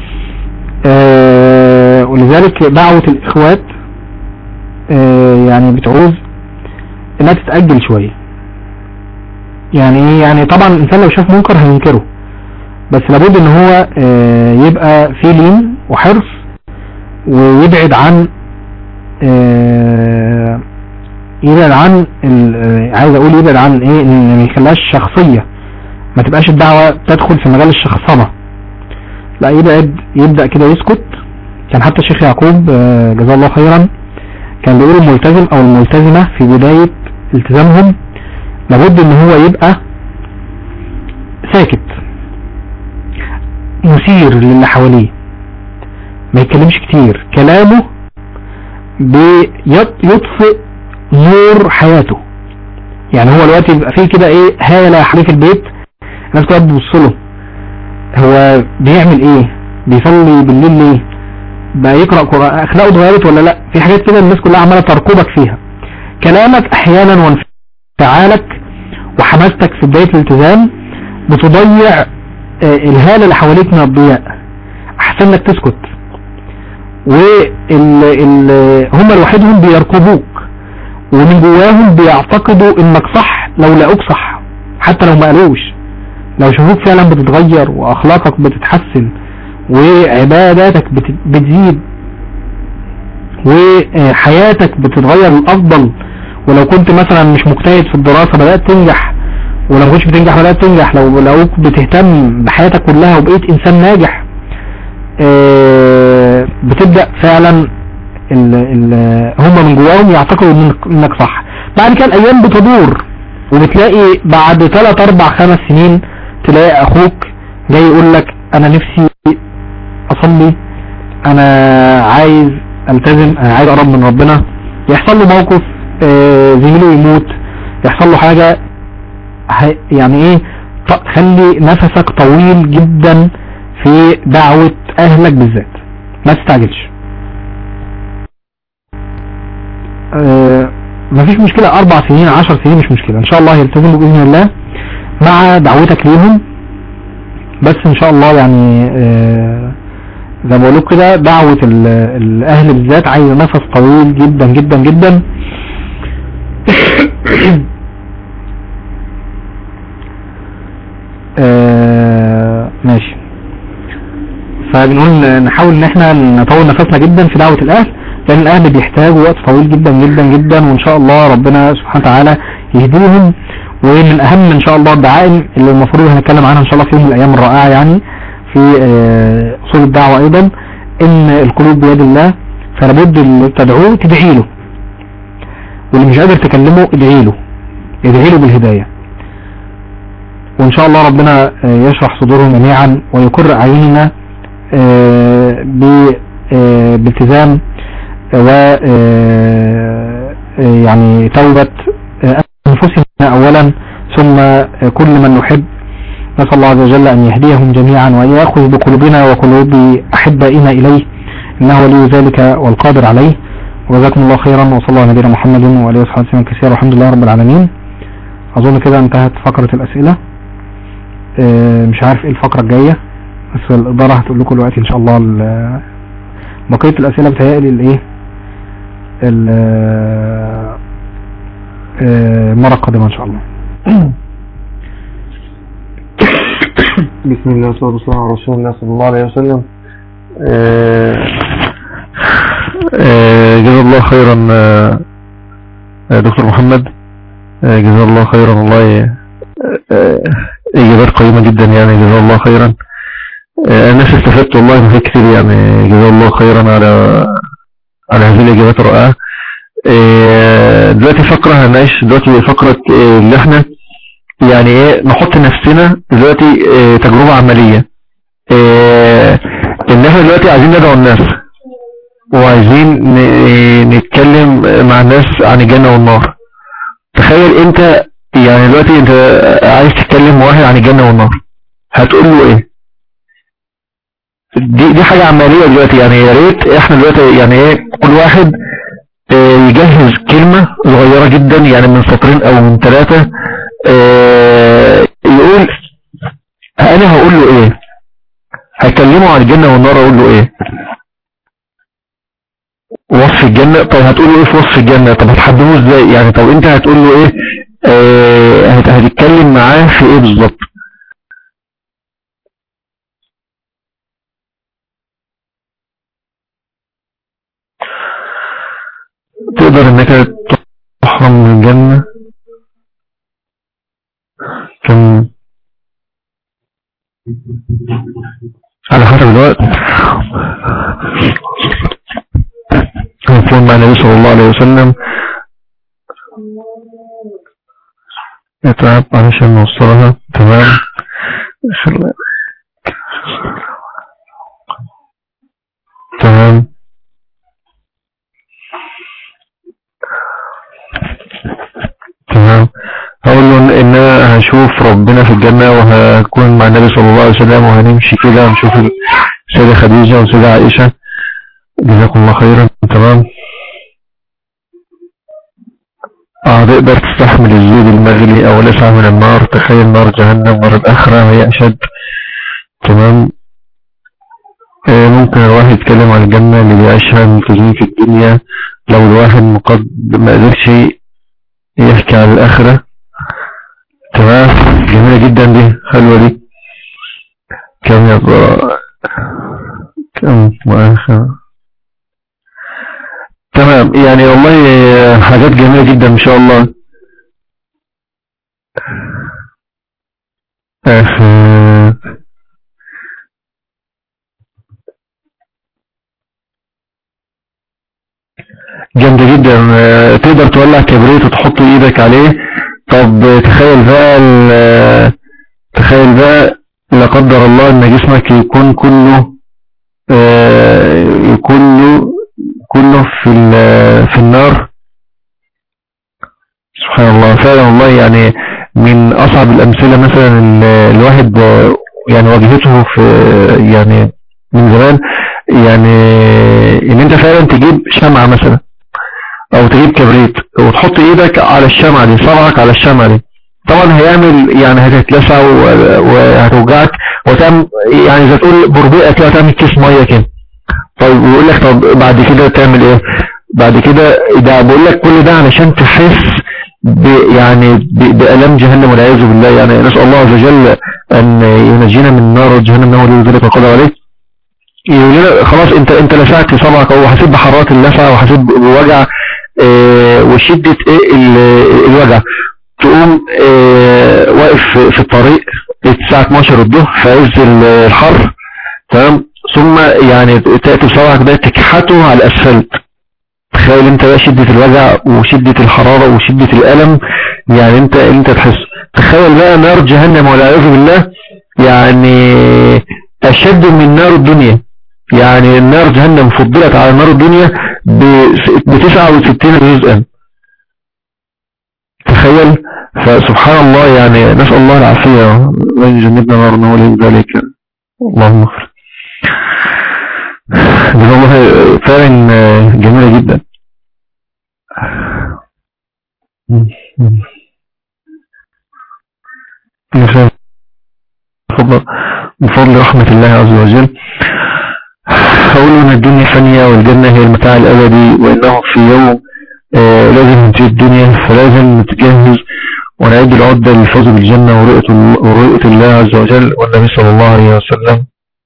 آه ولذلك دعوة الاخوات آه يعني بتعوز انها تتأجل شوية يعني ايه يعني طبعا الانسان لو شاف منكر هينكره بس لابد ان هو آه يبقى في لين وحرص ويبعد عن آه يبعد عن عايز اقول يبعد عن ايه ان ما يخليهاش شخصية ما تبقاش الدعوة تدخل في مجال الشخصنة لا يبعد يبدأ كده يسكت كان حتى الشيخ يعقوب آه جزاه الله خيرا كان بيقول الملتزم او الملتزمة في بداية التزامهم لابد ان هو يبقى ساكت مثير للي حواليه ما يتكلمش كتير كلامه بيطفئ نور حياته يعني هو دلوقتي بيبقى فيه كده ايه هالة حريف البيت الناس كلها بتبص له هو بيعمل ايه بيصلي بالليل ليه بقى يقرأ قرآن اخلاقه اتغيرت ولا لا في حاجات كده الناس كلها عمالة ترقبك فيها كلامك احيانا وانفعالك وحماستك في بداية الالتزام بتضيع الهالة اللي حواليك من الضياء احسن لك تسكت وهم لوحدهم بيرقبوك ومن جواهم بيعتقدوا انك صح لو لقوك صح حتى لو ما قالوش لو شافوك فعلا بتتغير واخلاقك بتتحسن وعباداتك بتزيد وحياتك بتتغير للافضل ولو كنت مثلا مش مجتهد في الدراسة بدأت تنجح ولو ما كنتش بتنجح بدأت تنجح لو لقوك بتهتم بحياتك كلها وبقيت انسان ناجح بتبدأ فعلا ال ال هم من جواهم يعتقدوا انك صح بعد كده الايام بتدور وبتلاقي بعد 3 4 5 سنين تلاقي اخوك جاي يقول لك انا نفسي اصلي انا عايز التزم انا عايز اقرب من ربنا يحصل له موقف زميله يموت يحصل له حاجة يعني ايه خلي نفسك طويل جدا في دعوة اهلك بالذات ما تستعجلش أه مفيش مشكلة اربع سنين عشر سنين مش مشكلة ان شاء الله يلتزموا باذن الله مع دعوتك ليهم بس ان شاء الله يعني أه زي ما بقولك كده دعوة الاهل بالذات عايزة نفس طويل جدا جدا جدا أه ماشي فبنقول نحاول ان احنا نطول نفسنا جدا في دعوة الاهل لان الاهل بيحتاجوا وقت طويل جدا جدا جدا وان شاء الله ربنا سبحانه وتعالى يهديهم ومن اهم ان شاء الله الدعائم اللي المفروض هنتكلم عنها ان شاء الله في يوم من الايام الرائعة يعني في اصول الدعوة ايضا ان القلوب بيد الله فلابد اللي تدعوه تدعي له واللي مش قادر تكلمه ادعي له ادعي له بالهداية وان شاء الله ربنا يشرح صدورهم جميعا ويقر اعيننا بالتزام و يعني توبة انفسنا اولا ثم كل من نحب نسأل الله عز وجل ان يهديهم جميعا وان يأخذ بقلوبنا وقلوب احبائنا اليه انه ولي ذلك والقادر عليه وجزاكم الله خيرا وصلى الله على نبينا محمد وعليه وصحبه وسلم كثيرا والحمد لله رب العالمين اظن كده انتهت فقرة الاسئلة مش عارف ايه الفقرة الجاية بس الادارة هتقول لكم دلوقتي ان شاء الله بقية الاسئلة بتهيألي الايه المرة القادمة ان شاء الله بسم الله والصلاة والسلام على رسول الله صلى الله عليه وسلم جزا الله خيرا دكتور محمد جزا الله خيرا والله اجابات قيمة جدا يعني جزا الله خيرا الناس استفدت والله من كتير يعني جزا الله خيرا على على هذه الاجابات الرائعة دلوقتي فقرة هنعيش دلوقتي فقرة اللي احنا يعني ايه نحط نفسنا دلوقتي تجربة عملية ان احنا دلوقتي عايزين ندعو الناس وعايزين نتكلم مع الناس عن الجنة والنار تخيل انت يعني دلوقتي انت عايز تتكلم واحد عن الجنة والنار هتقول له ايه دي دي حاجة عملية دلوقتي يعني يا ريت احنا دلوقتي يعني ايه كل واحد اه يجهز كلمة صغيرة جدا يعني من سطرين او من ثلاثة اه يقول انا هقول له ايه هكلمه عن الجنة والنار اقول له ايه وصف الجنة طب هتقول له ايه في وصف الجنة طب هتحدده ازاي يعني طب انت هتقول له ايه اه هتتكلم معاه في ايه بالظبط تقدر انك تحرم من الجنة كم على حسب الوقت يكون مع النبي صلى الله عليه وسلم يتعب علشان نوصلها تمام تمام تمام هقول له ان انا هشوف ربنا في الجنة وهكون مع النبي صلى الله عليه وسلم وهنمشي كده ونشوف السيدة خديجة والسيدة عائشة جزاكم الله خيرا تمام اه تقدر تستحمل الزيد المغلي او لسعة من النار تخيل نار جهنم نار الاخرة هي اشد تمام آه ممكن الواحد يتكلم عن الجنة اللي بيعيشها الملتزمين في الدنيا لو الواحد مقد ما قدرش يحكي عن الآخرة تمام جميلة جدا دي حلوة دي كم يبقى كم مؤخر تمام يعني والله حاجات جميلة جدا ان شاء الله آخر جامدة جدا تقدر تولع كبريت وتحط ايدك عليه طب تخيل بقى تخيل بقى لا قدر الله ان جسمك يكون كله يكون كله في في النار سبحان الله فعلا والله يعني من اصعب الامثلة مثلا الواحد يعني واجهته في يعني من زمان يعني ان انت فعلا تجيب شمعة مثلا او تجيب كبريت وتحط ايدك على الشمعة دي صبعك على الشمعة دي طبعا هيعمل يعني هتتلسع وهتوجعك وتعمل يعني اذا تقول بربيئة كده تعمل كيس مية كده طيب ويقول لك طب بعد كده تعمل ايه بعد كده ده بقول لك كل ده علشان تحس ب يعني بألم جهنم والعياذ بالله يعني نسأل الله عز وجل ان ينجينا من نار جهنم انه ولي ذلك وقضى عليه يقول لنا خلاص انت انت لسعت في صبعك او حسيت بحرارة اللسع وحسيت بوجع اه وشدة ايه الوجع تقوم اه واقف في الطريق الساعة 12 الظهر في عز الحر تمام ثم يعني تأتي بصبعك ده تكحته على الاسفلت تخيل انت بقى شدة الوجع وشدة الحرارة وشدة الألم يعني انت انت تحس تخيل بقى نار جهنم والعياذ بالله يعني اشد من نار الدنيا يعني نار جهنم فضلت على نار الدنيا ب 69 جزءا تخيل فسبحان الله يعني نسأل الله العافية وين جنبنا نار ولي ذلك اللهم اغفر والله فعلا جميلة جدا بفضل رحمة الله عز وجل أقول أن الدنيا فانية والجنة هي المتاع الأبدي وإنه في يوم آه لازم ننتهي الدنيا فلازم نتجهز ونعد العدة للفوز بالجنة ورؤية, ورؤية الله عز وجل والنبي صلى الله عليه وسلم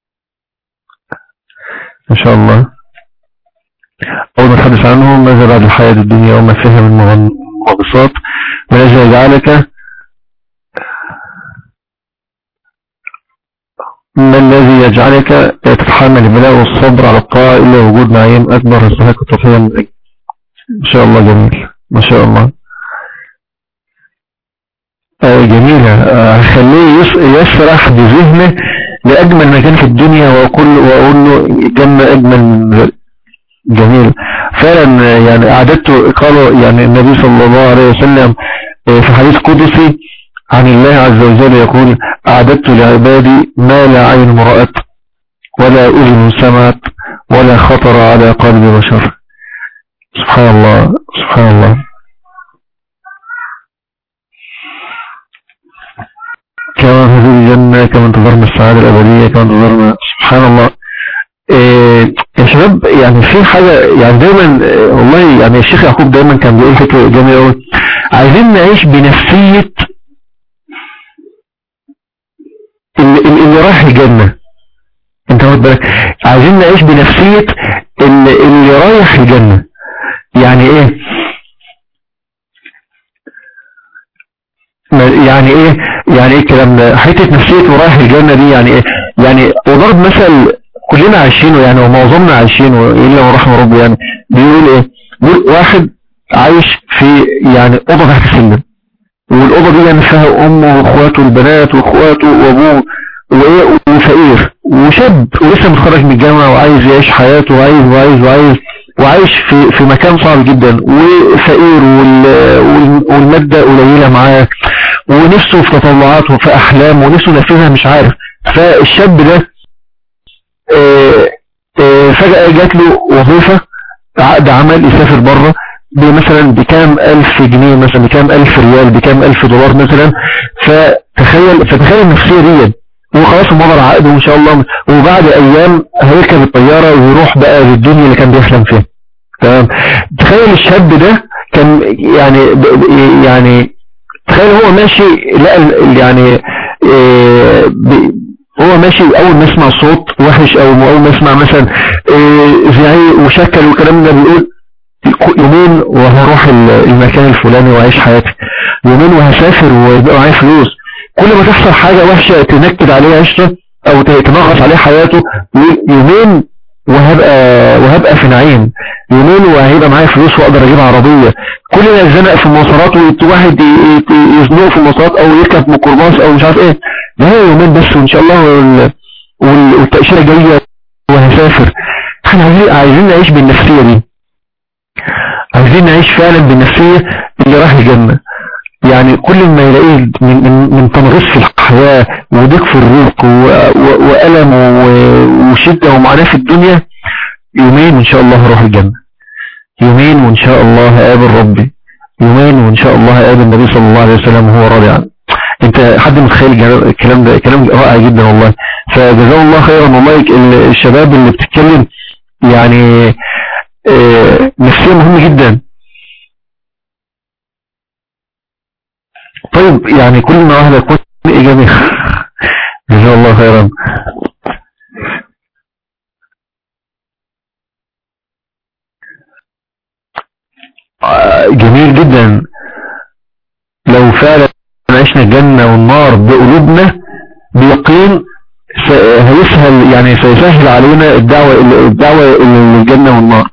إن شاء الله أول ما نتحدث عنه ماذا بعد الحياة الدنيا وما فيها من مغبصات ماذا يجعلك ما الذي يجعلك تتحمل البلاء والصبر على الطاعة إلا وجود معين أكبر يستحق التضحية من أجل ما شاء الله جميل ما شاء الله آه جميلة آه خليه يسرح بذهنه لأجمل مكان في الدنيا وأقول, وأقول له جنة أجمل من ذلك جميل فعلا يعني أعددته قالوا يعني النبي صلى الله عليه وسلم في حديث قدسي عن الله عز وجل يقول أعددت لعبادي ما لا عين مرأت ولا أذن سمعت ولا خطر على قلب بشر سبحان الله سبحان الله كما في الجنة كما انتظرنا السعادة الأبدية كما انتظرنا سبحان الله إيه يا شباب يعني في حاجة يعني دايما إيه والله يعني الشيخ يعقوب دايما كان بيقول فكرة جميلة قوي عايزين نعيش بنفسية اللي, اللي رايح الجنة انت واخد بالك عايزين نعيش بنفسية اللي, اللي رايح الجنة يعني ايه يعني ايه يعني ايه الكلام ده حته نفسيه ورايح الجنه دي يعني ايه يعني وضرب مثل كلنا عايشينه يعني ومعظمنا عايشينه الا من رحم ربي يعني بيقول ايه بيقول واحد عايش في يعني اوضه تحت السلم والاوضه دي يعني فيها امه واخواته البنات واخواته وابوه وايه وفقير وشاب ولسه متخرج من الجامعه وعايز يعيش حياته وعايز وعايز وعايز وعايش في في مكان صعب جدا وفقير والمادة قليلة معاه ونفسه في تطلعات وفي احلام ونفسه ينفذها مش عارف فالشاب ده آه، آه، فجأة جات له وظيفة عقد عمل يسافر بره مثلا بكام الف جنيه مثلا بكام الف ريال بكام الف دولار مثلا فتخيل فتخيل النفسية دي وخلاص مضى عقده ان شاء الله وبعد ايام هيركب الطيارة ويروح بقى للدنيا اللي كان بيحلم فيها تمام تخيل الشاب ده كان يعني يعني تخيل هو ماشي لا يعني إيه هو ماشي اول ما يسمع صوت وحش او اول ما يسمع مثلا إيه زعيق وشكل والكلام ده بيقول يومين وهروح المكان الفلاني واعيش حياتي يومين وهسافر ويبقى معايا فلوس كل ما تحصل حاجة وحشة تنكد عليه عشته او تنغص عليه حياته يومين وهبقى وهبقى في نعيم يومين وهيبقى معايا فلوس واقدر اجيب عربية كل ما يزنق في المواصلات واحد يزنق في المواصلات او يركب ميكروباص او مش عارف ايه ده هي يومين بس وان شاء الله والتأشيرة جاية وهسافر احنا عايزين عايزين نعيش بالنفسية دي عايزين نعيش فعلا بالنفسية اللي راح الجنة يعني كل ما يلاقيه من, من, من تنغص في الحياة وضيق في الروح وألم وشدة ومعاناة في الدنيا يومين وإن شاء الله هروح الجنة يومين وإن شاء الله هقابل ربي يومين وإن شاء الله هقابل النبي صلى الله عليه وسلم وهو راضي عنه انت حد متخيل الكلام ده كلام رائع جدا والله فجزاه الله خيرا والله الشباب اللي بتتكلم يعني اه نفسيا مهم جدا طيب يعني كل ما واحد يكون إيجابي جزاه الله خيرا جميل جدا لو فعلا عشنا الجنة والنار بقلوبنا بيقين هيسهل يعني سيسهل علينا الدعوة الدعوة للجنة والنار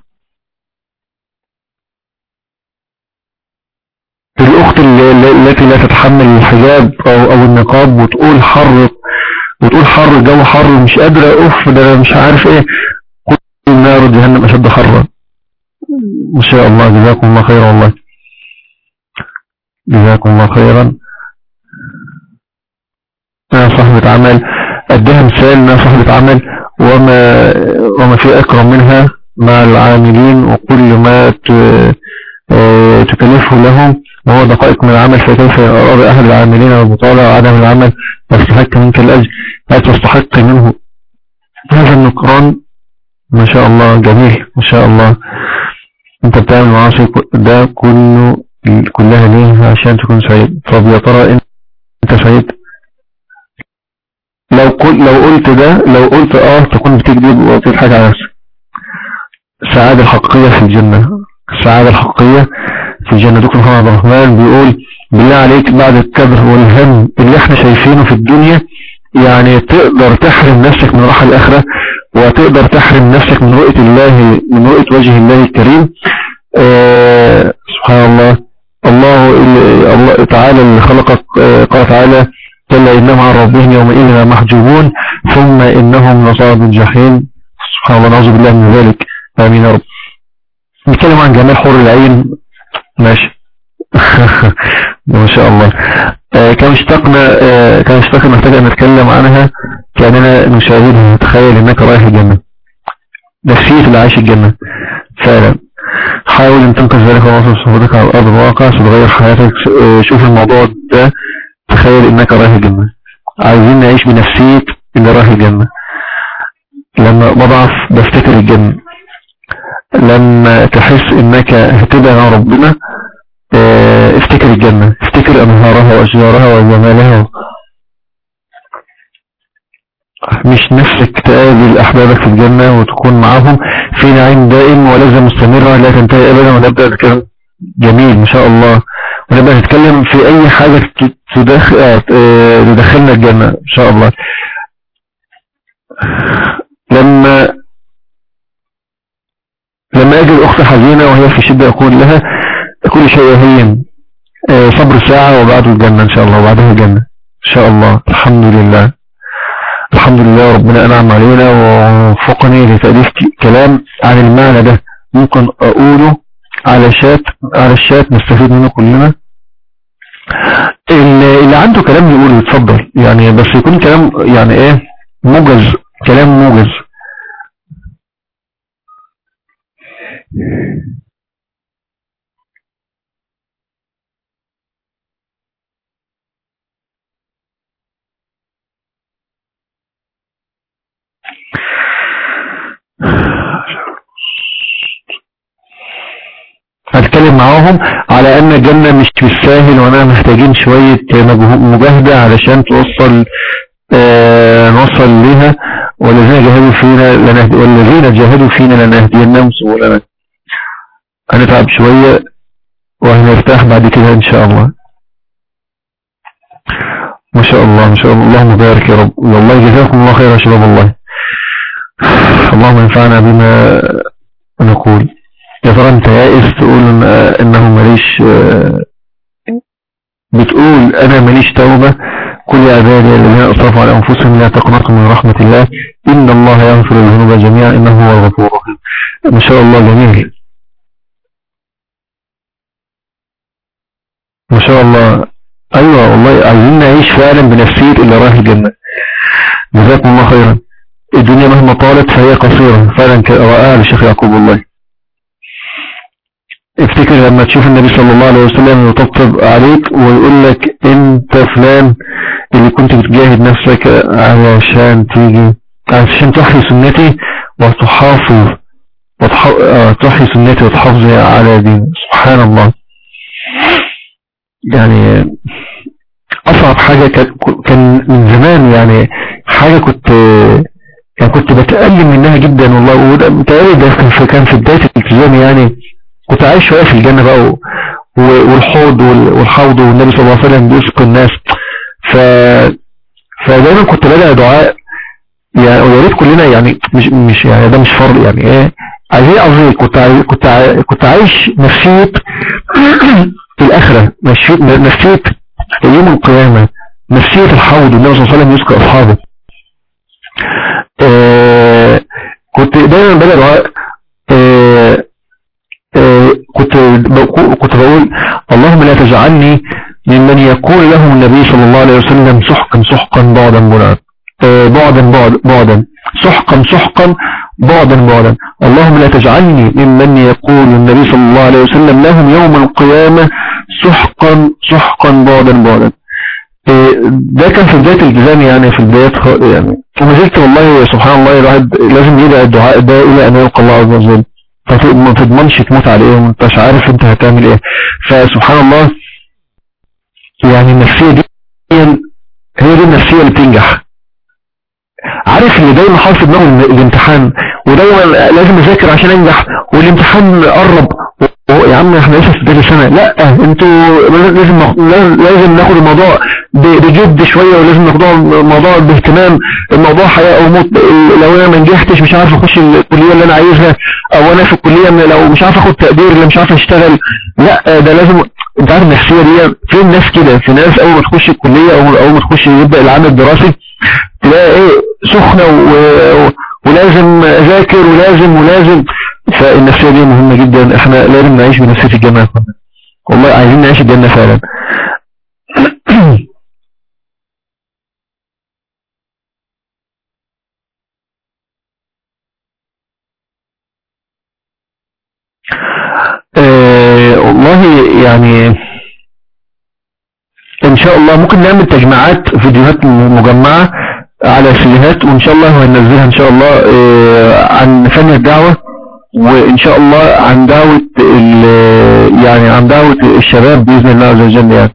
الأخت التي لا تتحمل الحجاب أو, أو النقاب وتقول حر وتقول حر جو حر مش قادرة أف ده مش عارف إيه كل نار جهنم أشد حرا ما شاء الله جزاكم الله خيرا والله جزاكم الله خيرا أنا صاحبة عمل أديها مثال أنها صاحبة عمل وما, وما في أكرم منها مع العاملين وكل ما آه، تكلفه لهم وهو دقائق من العمل فكيف يرى أهل العاملين والمطالع وعدم العمل يستحق منك الأجر لا تستحق منه هذا النقران ما شاء الله جميل ما شاء الله انت بتعمل معاصي ده كله كلها ليه عشان تكون سعيد طب يا ترى انت سعيد لو قل لو قلت ده لو قلت اه تكون بتكذب وتضحك على نفسك السعادة الحقيقية في الجنة السعادة الحقيقية في الجنة دكتور محمد عبد الرحمن بيقول بالله عليك بعد الكبر والهم اللي احنا شايفينه في الدنيا يعني تقدر تحرم نفسك من راحة الآخرة وتقدر تحرم نفسك من رؤية الله من رؤية وجه الله الكريم آه سبحان الله الله الله تعالى اللي خلقك آه قال تعالى كلا إنهم عن ربهم يومئذ محجوبون ثم إنهم لصاب الجحيم سبحان الله نعوذ بالله من ذلك آمين يا رب نتكلم عن جمال حور العين ماشي ما شاء الله آه كم اشتقنا آه كم اشتقنا محتاج ان نتكلم عنها كأننا نشاهدها نتخيل انك رايح الجنة نفسية اللي عايش الجنة فعلا حاول ان تنقذ ذلك ونصر صفاتك على الارض الواقع ستغير حياتك آه شوف الموضوع ده تخيل انك رايح الجنة عايزين نعيش بنفسية اللي رايح الجنة لما بضعف بفتكر الجنة لما تحس انك هتبعد عن ربنا اه افتكر الجنة افتكر انهارها واشجارها وجمالها مش نفسك تقابل احبابك في الجنة وتكون معهم في نعيم دائم ولازم مستمرة لا تنتهي ابدا ونبدأ نتكلم جميل ما شاء الله ونبدأ نتكلم في اي حاجة تدخل تدخلنا الجنة ان شاء الله لما لما اجد اختي حزينة وهي في شدة اقول لها كل شيء هين صبر ساعة وبعده الجنة ان شاء الله وبعدها الجنة ان شاء الله الحمد لله الحمد لله ربنا انعم علينا ووفقني لتأليف كلام عن المعنى ده ممكن اقوله على شات على الشات نستفيد منه كلنا اللي عنده كلام يقوله يتفضل يعني بس يكون كلام يعني ايه موجز كلام موجز هتكلم معاهم على ان الجنة مش بالساهل وانا محتاجين شوية مجاهدة علشان توصل اه نوصل ليها والذين جاهدوا فينا لنهدي والذين جاهدوا فينا لنهدينهم سبلنا هنتعب شوية وهنرتاح بعد كده ان شاء الله ما شاء الله ما شاء الله اللهم بارك يا رب والله جزاكم الله خير يا شباب الله اللهم انفعنا بما نقول يا ترى انت يائس تقول إن انه ماليش بتقول انا ماليش توبة كل عبادي الذين اسرفوا على انفسهم لا تقنطوا من رحمة الله ان الله يغفر الذنوب جميعا انه هو الغفور الرحيم ما شاء الله جميل ما شاء الله ايوه والله عايزين نعيش فعلا بنفسية اللي رايح الجنة جزاكم الله خيرا الدنيا مهما طالت فهي قصيرة فعلا رائعة للشيخ يعقوب الله افتكر لما تشوف النبي صلى الله عليه وسلم يطبطب عليك ويقول لك انت فلان اللي كنت بتجاهد نفسك علشان تيجي عشان تحيي سنتي وتحافظ وتح... تحيي سنتي وتحافظ على دين سبحان الله يعني اصعب حاجة كان من زمان يعني حاجة كنت يعني كنت بتألم منها جدا والله وده متهيألي ده كان في بداية الالتزام يعني كنت عايش شوية في الجنة بقى والحوض والحوض والنبي صلى الله عليه وسلم بيسقي الناس ف فدايما كنت بدأ دعاء يعني ويا ريت كلنا يعني مش مش يعني ده مش فرض يعني ايه عايزين عظيم كنت عايز كنت عايز كنت عايش نفسية الآخرة نفسية يوم القيامة نفسية الحوض والنبي صلى الله عليه وسلم يسقي أصحابه آه كنت دايما بدأ دعاء آه آه كنت كنت بقول اللهم لا تجعلني ممن يقول له النبي صلى الله عليه وسلم سحقا سحقا بعدا بعدا آه بعدا بعد بعدا سحقا سحقا بعدا بعدا اللهم لا تجعلني ممن يقول النبي صلى الله عليه وسلم لهم يوم القيامة سحقا سحقا بعدا بعدا ده كان في بداية الالتزام يعني في بداية يعني وما زلت والله سبحان الله الواحد لازم يدعي الدعاء ده الى ان يلقى الله عز وجل ما تضمنش تموت على ايه وانت مش عارف انت هتعمل ايه فسبحان الله يعني النفسية دي هي دي النفسية اللي بتنجح عارف اللي دايما حاطط في دماغه الامتحان ودايما لازم اذاكر عشان انجح والامتحان قرب يا عم احنا لسه في بدايه السنه لا انتوا لازم لازم ناخد الموضوع بجد شويه ولازم ناخد الموضوع باهتمام الموضوع حياه او موت لو انا ما نجحتش مش عارف اخش الكليه اللي انا عايزها او انا في الكليه لو مش عارف اخد تقدير اللي مش عارف اشتغل لا ده لازم انت عارف النفسيه دي في ناس كده في ناس اول ما تخش الكليه او اول ما تخش يبدا العام الدراسي تلاقي ايه سخنه و... ولازم اذاكر ولازم ولازم فالنفسية دي مهمة جدا احنا لازم نعيش بنفسية الجنة والله عايزين نعيش الجنة فعلا يعني ان شاء الله ممكن نعمل تجمعات فيديوهات مجمعة على سيديهات وان شاء الله هننزلها ان شاء الله آه، عن فن الدعوة وان شاء الله عن دعوة يعني عن دعوة الشباب بإذن الله عز وجل يعني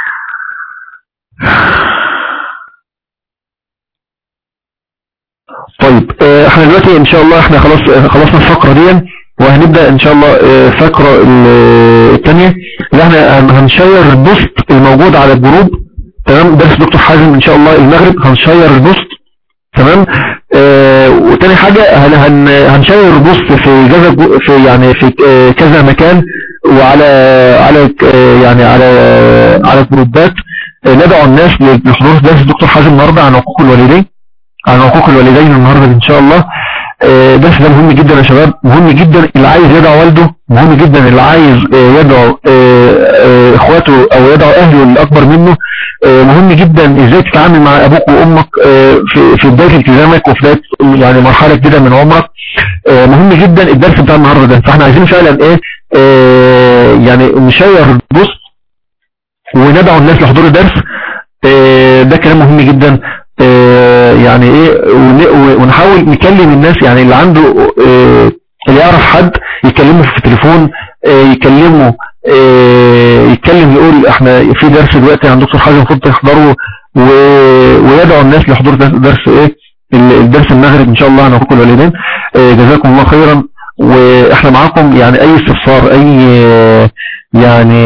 طيب آه، احنا دلوقتي ان شاء الله احنا خلاص خلصنا الفقرة دي وهنبدأ ان شاء الله آه، فقرة الثانية اللي احنا هنشير البوست الموجود على الجروب تمام درس دكتور حازم ان شاء الله المغرب هنشير البوست تمام آه وتاني حاجة هن هن هنشير البوست في كذا في يعني في آه، كذا مكان وعلى على آه يعني على على جروبات آه، ندعو الناس لحضور درس دكتور حازم النهارده عن حقوق الوالدين عن حقوق الوالدين النهارده ان شاء الله آه، درس ده مهم جدا يا شباب مهم جدا اللي عايز يدعو والده مهم جدا اللي عايز آه، يدعو آه، اخواته او يدعو اهله اللي اكبر منه مهم جدا ازاي تتعامل مع ابوك وامك في في بدايه التزامك وفي بدايه يعني مرحله جديده من عمرك مهم جدا الدرس بتاع النهارده ده فاحنا عايزين فعلا ايه يعني نشير البوست وندعو الناس لحضور الدرس ده كلام مهم جدا آه، يعني ايه ونحاول نكلم الناس يعني اللي عنده آه، اللي يعرف حد يكلمه في التليفون آه، يكلمه يتكلم يقول احنا في درس دلوقتي عند دكتور حازم المفروض تحضره ويدعو الناس لحضور درس ايه الدرس المغرب ان شاء الله انا كل الوالدين جزاكم الله خيرا واحنا معاكم يعني اي استفسار اي يعني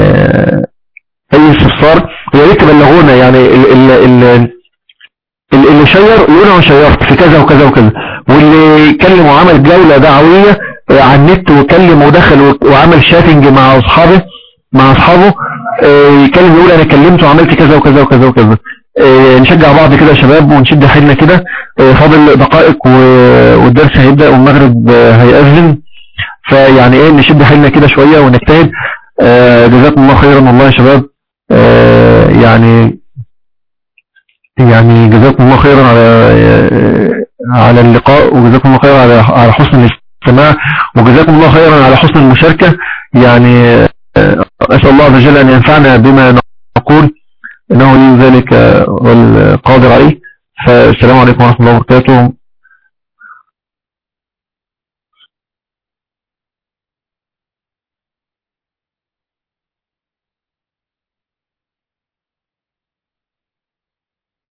اي استفسار يا ريت تبلغونا يعني ال ال ال اللي شير يقول انا شيرت في كذا وكذا وكذا واللي كلم وعمل جولة دعوية آه، على النت وكلم ودخل وعمل شاتنج مع اصحابه مع اصحابه آه، يكلم يقول انا كلمت وعملت كذا وكذا وكذا وكذا آه، نشجع بعض كده يا شباب ونشد حيلنا كده فاضل دقائق والدرس هيبدأ والمغرب هيأذن فيعني ايه نشد حيلنا كده شوية ونجتهد جزاكم الله خيرا والله يا شباب يعني يعني جزاكم الله خيرا على على اللقاء وجزاكم الله خيرا على على حسن الاستماع وجزاكم الله خيرا على حسن المشاركة يعني أسأل الله عز وجل أن ينفعنا بما نقول إنه لي ذلك والقادر عليه فالسلام عليكم ورحمة الله وبركاته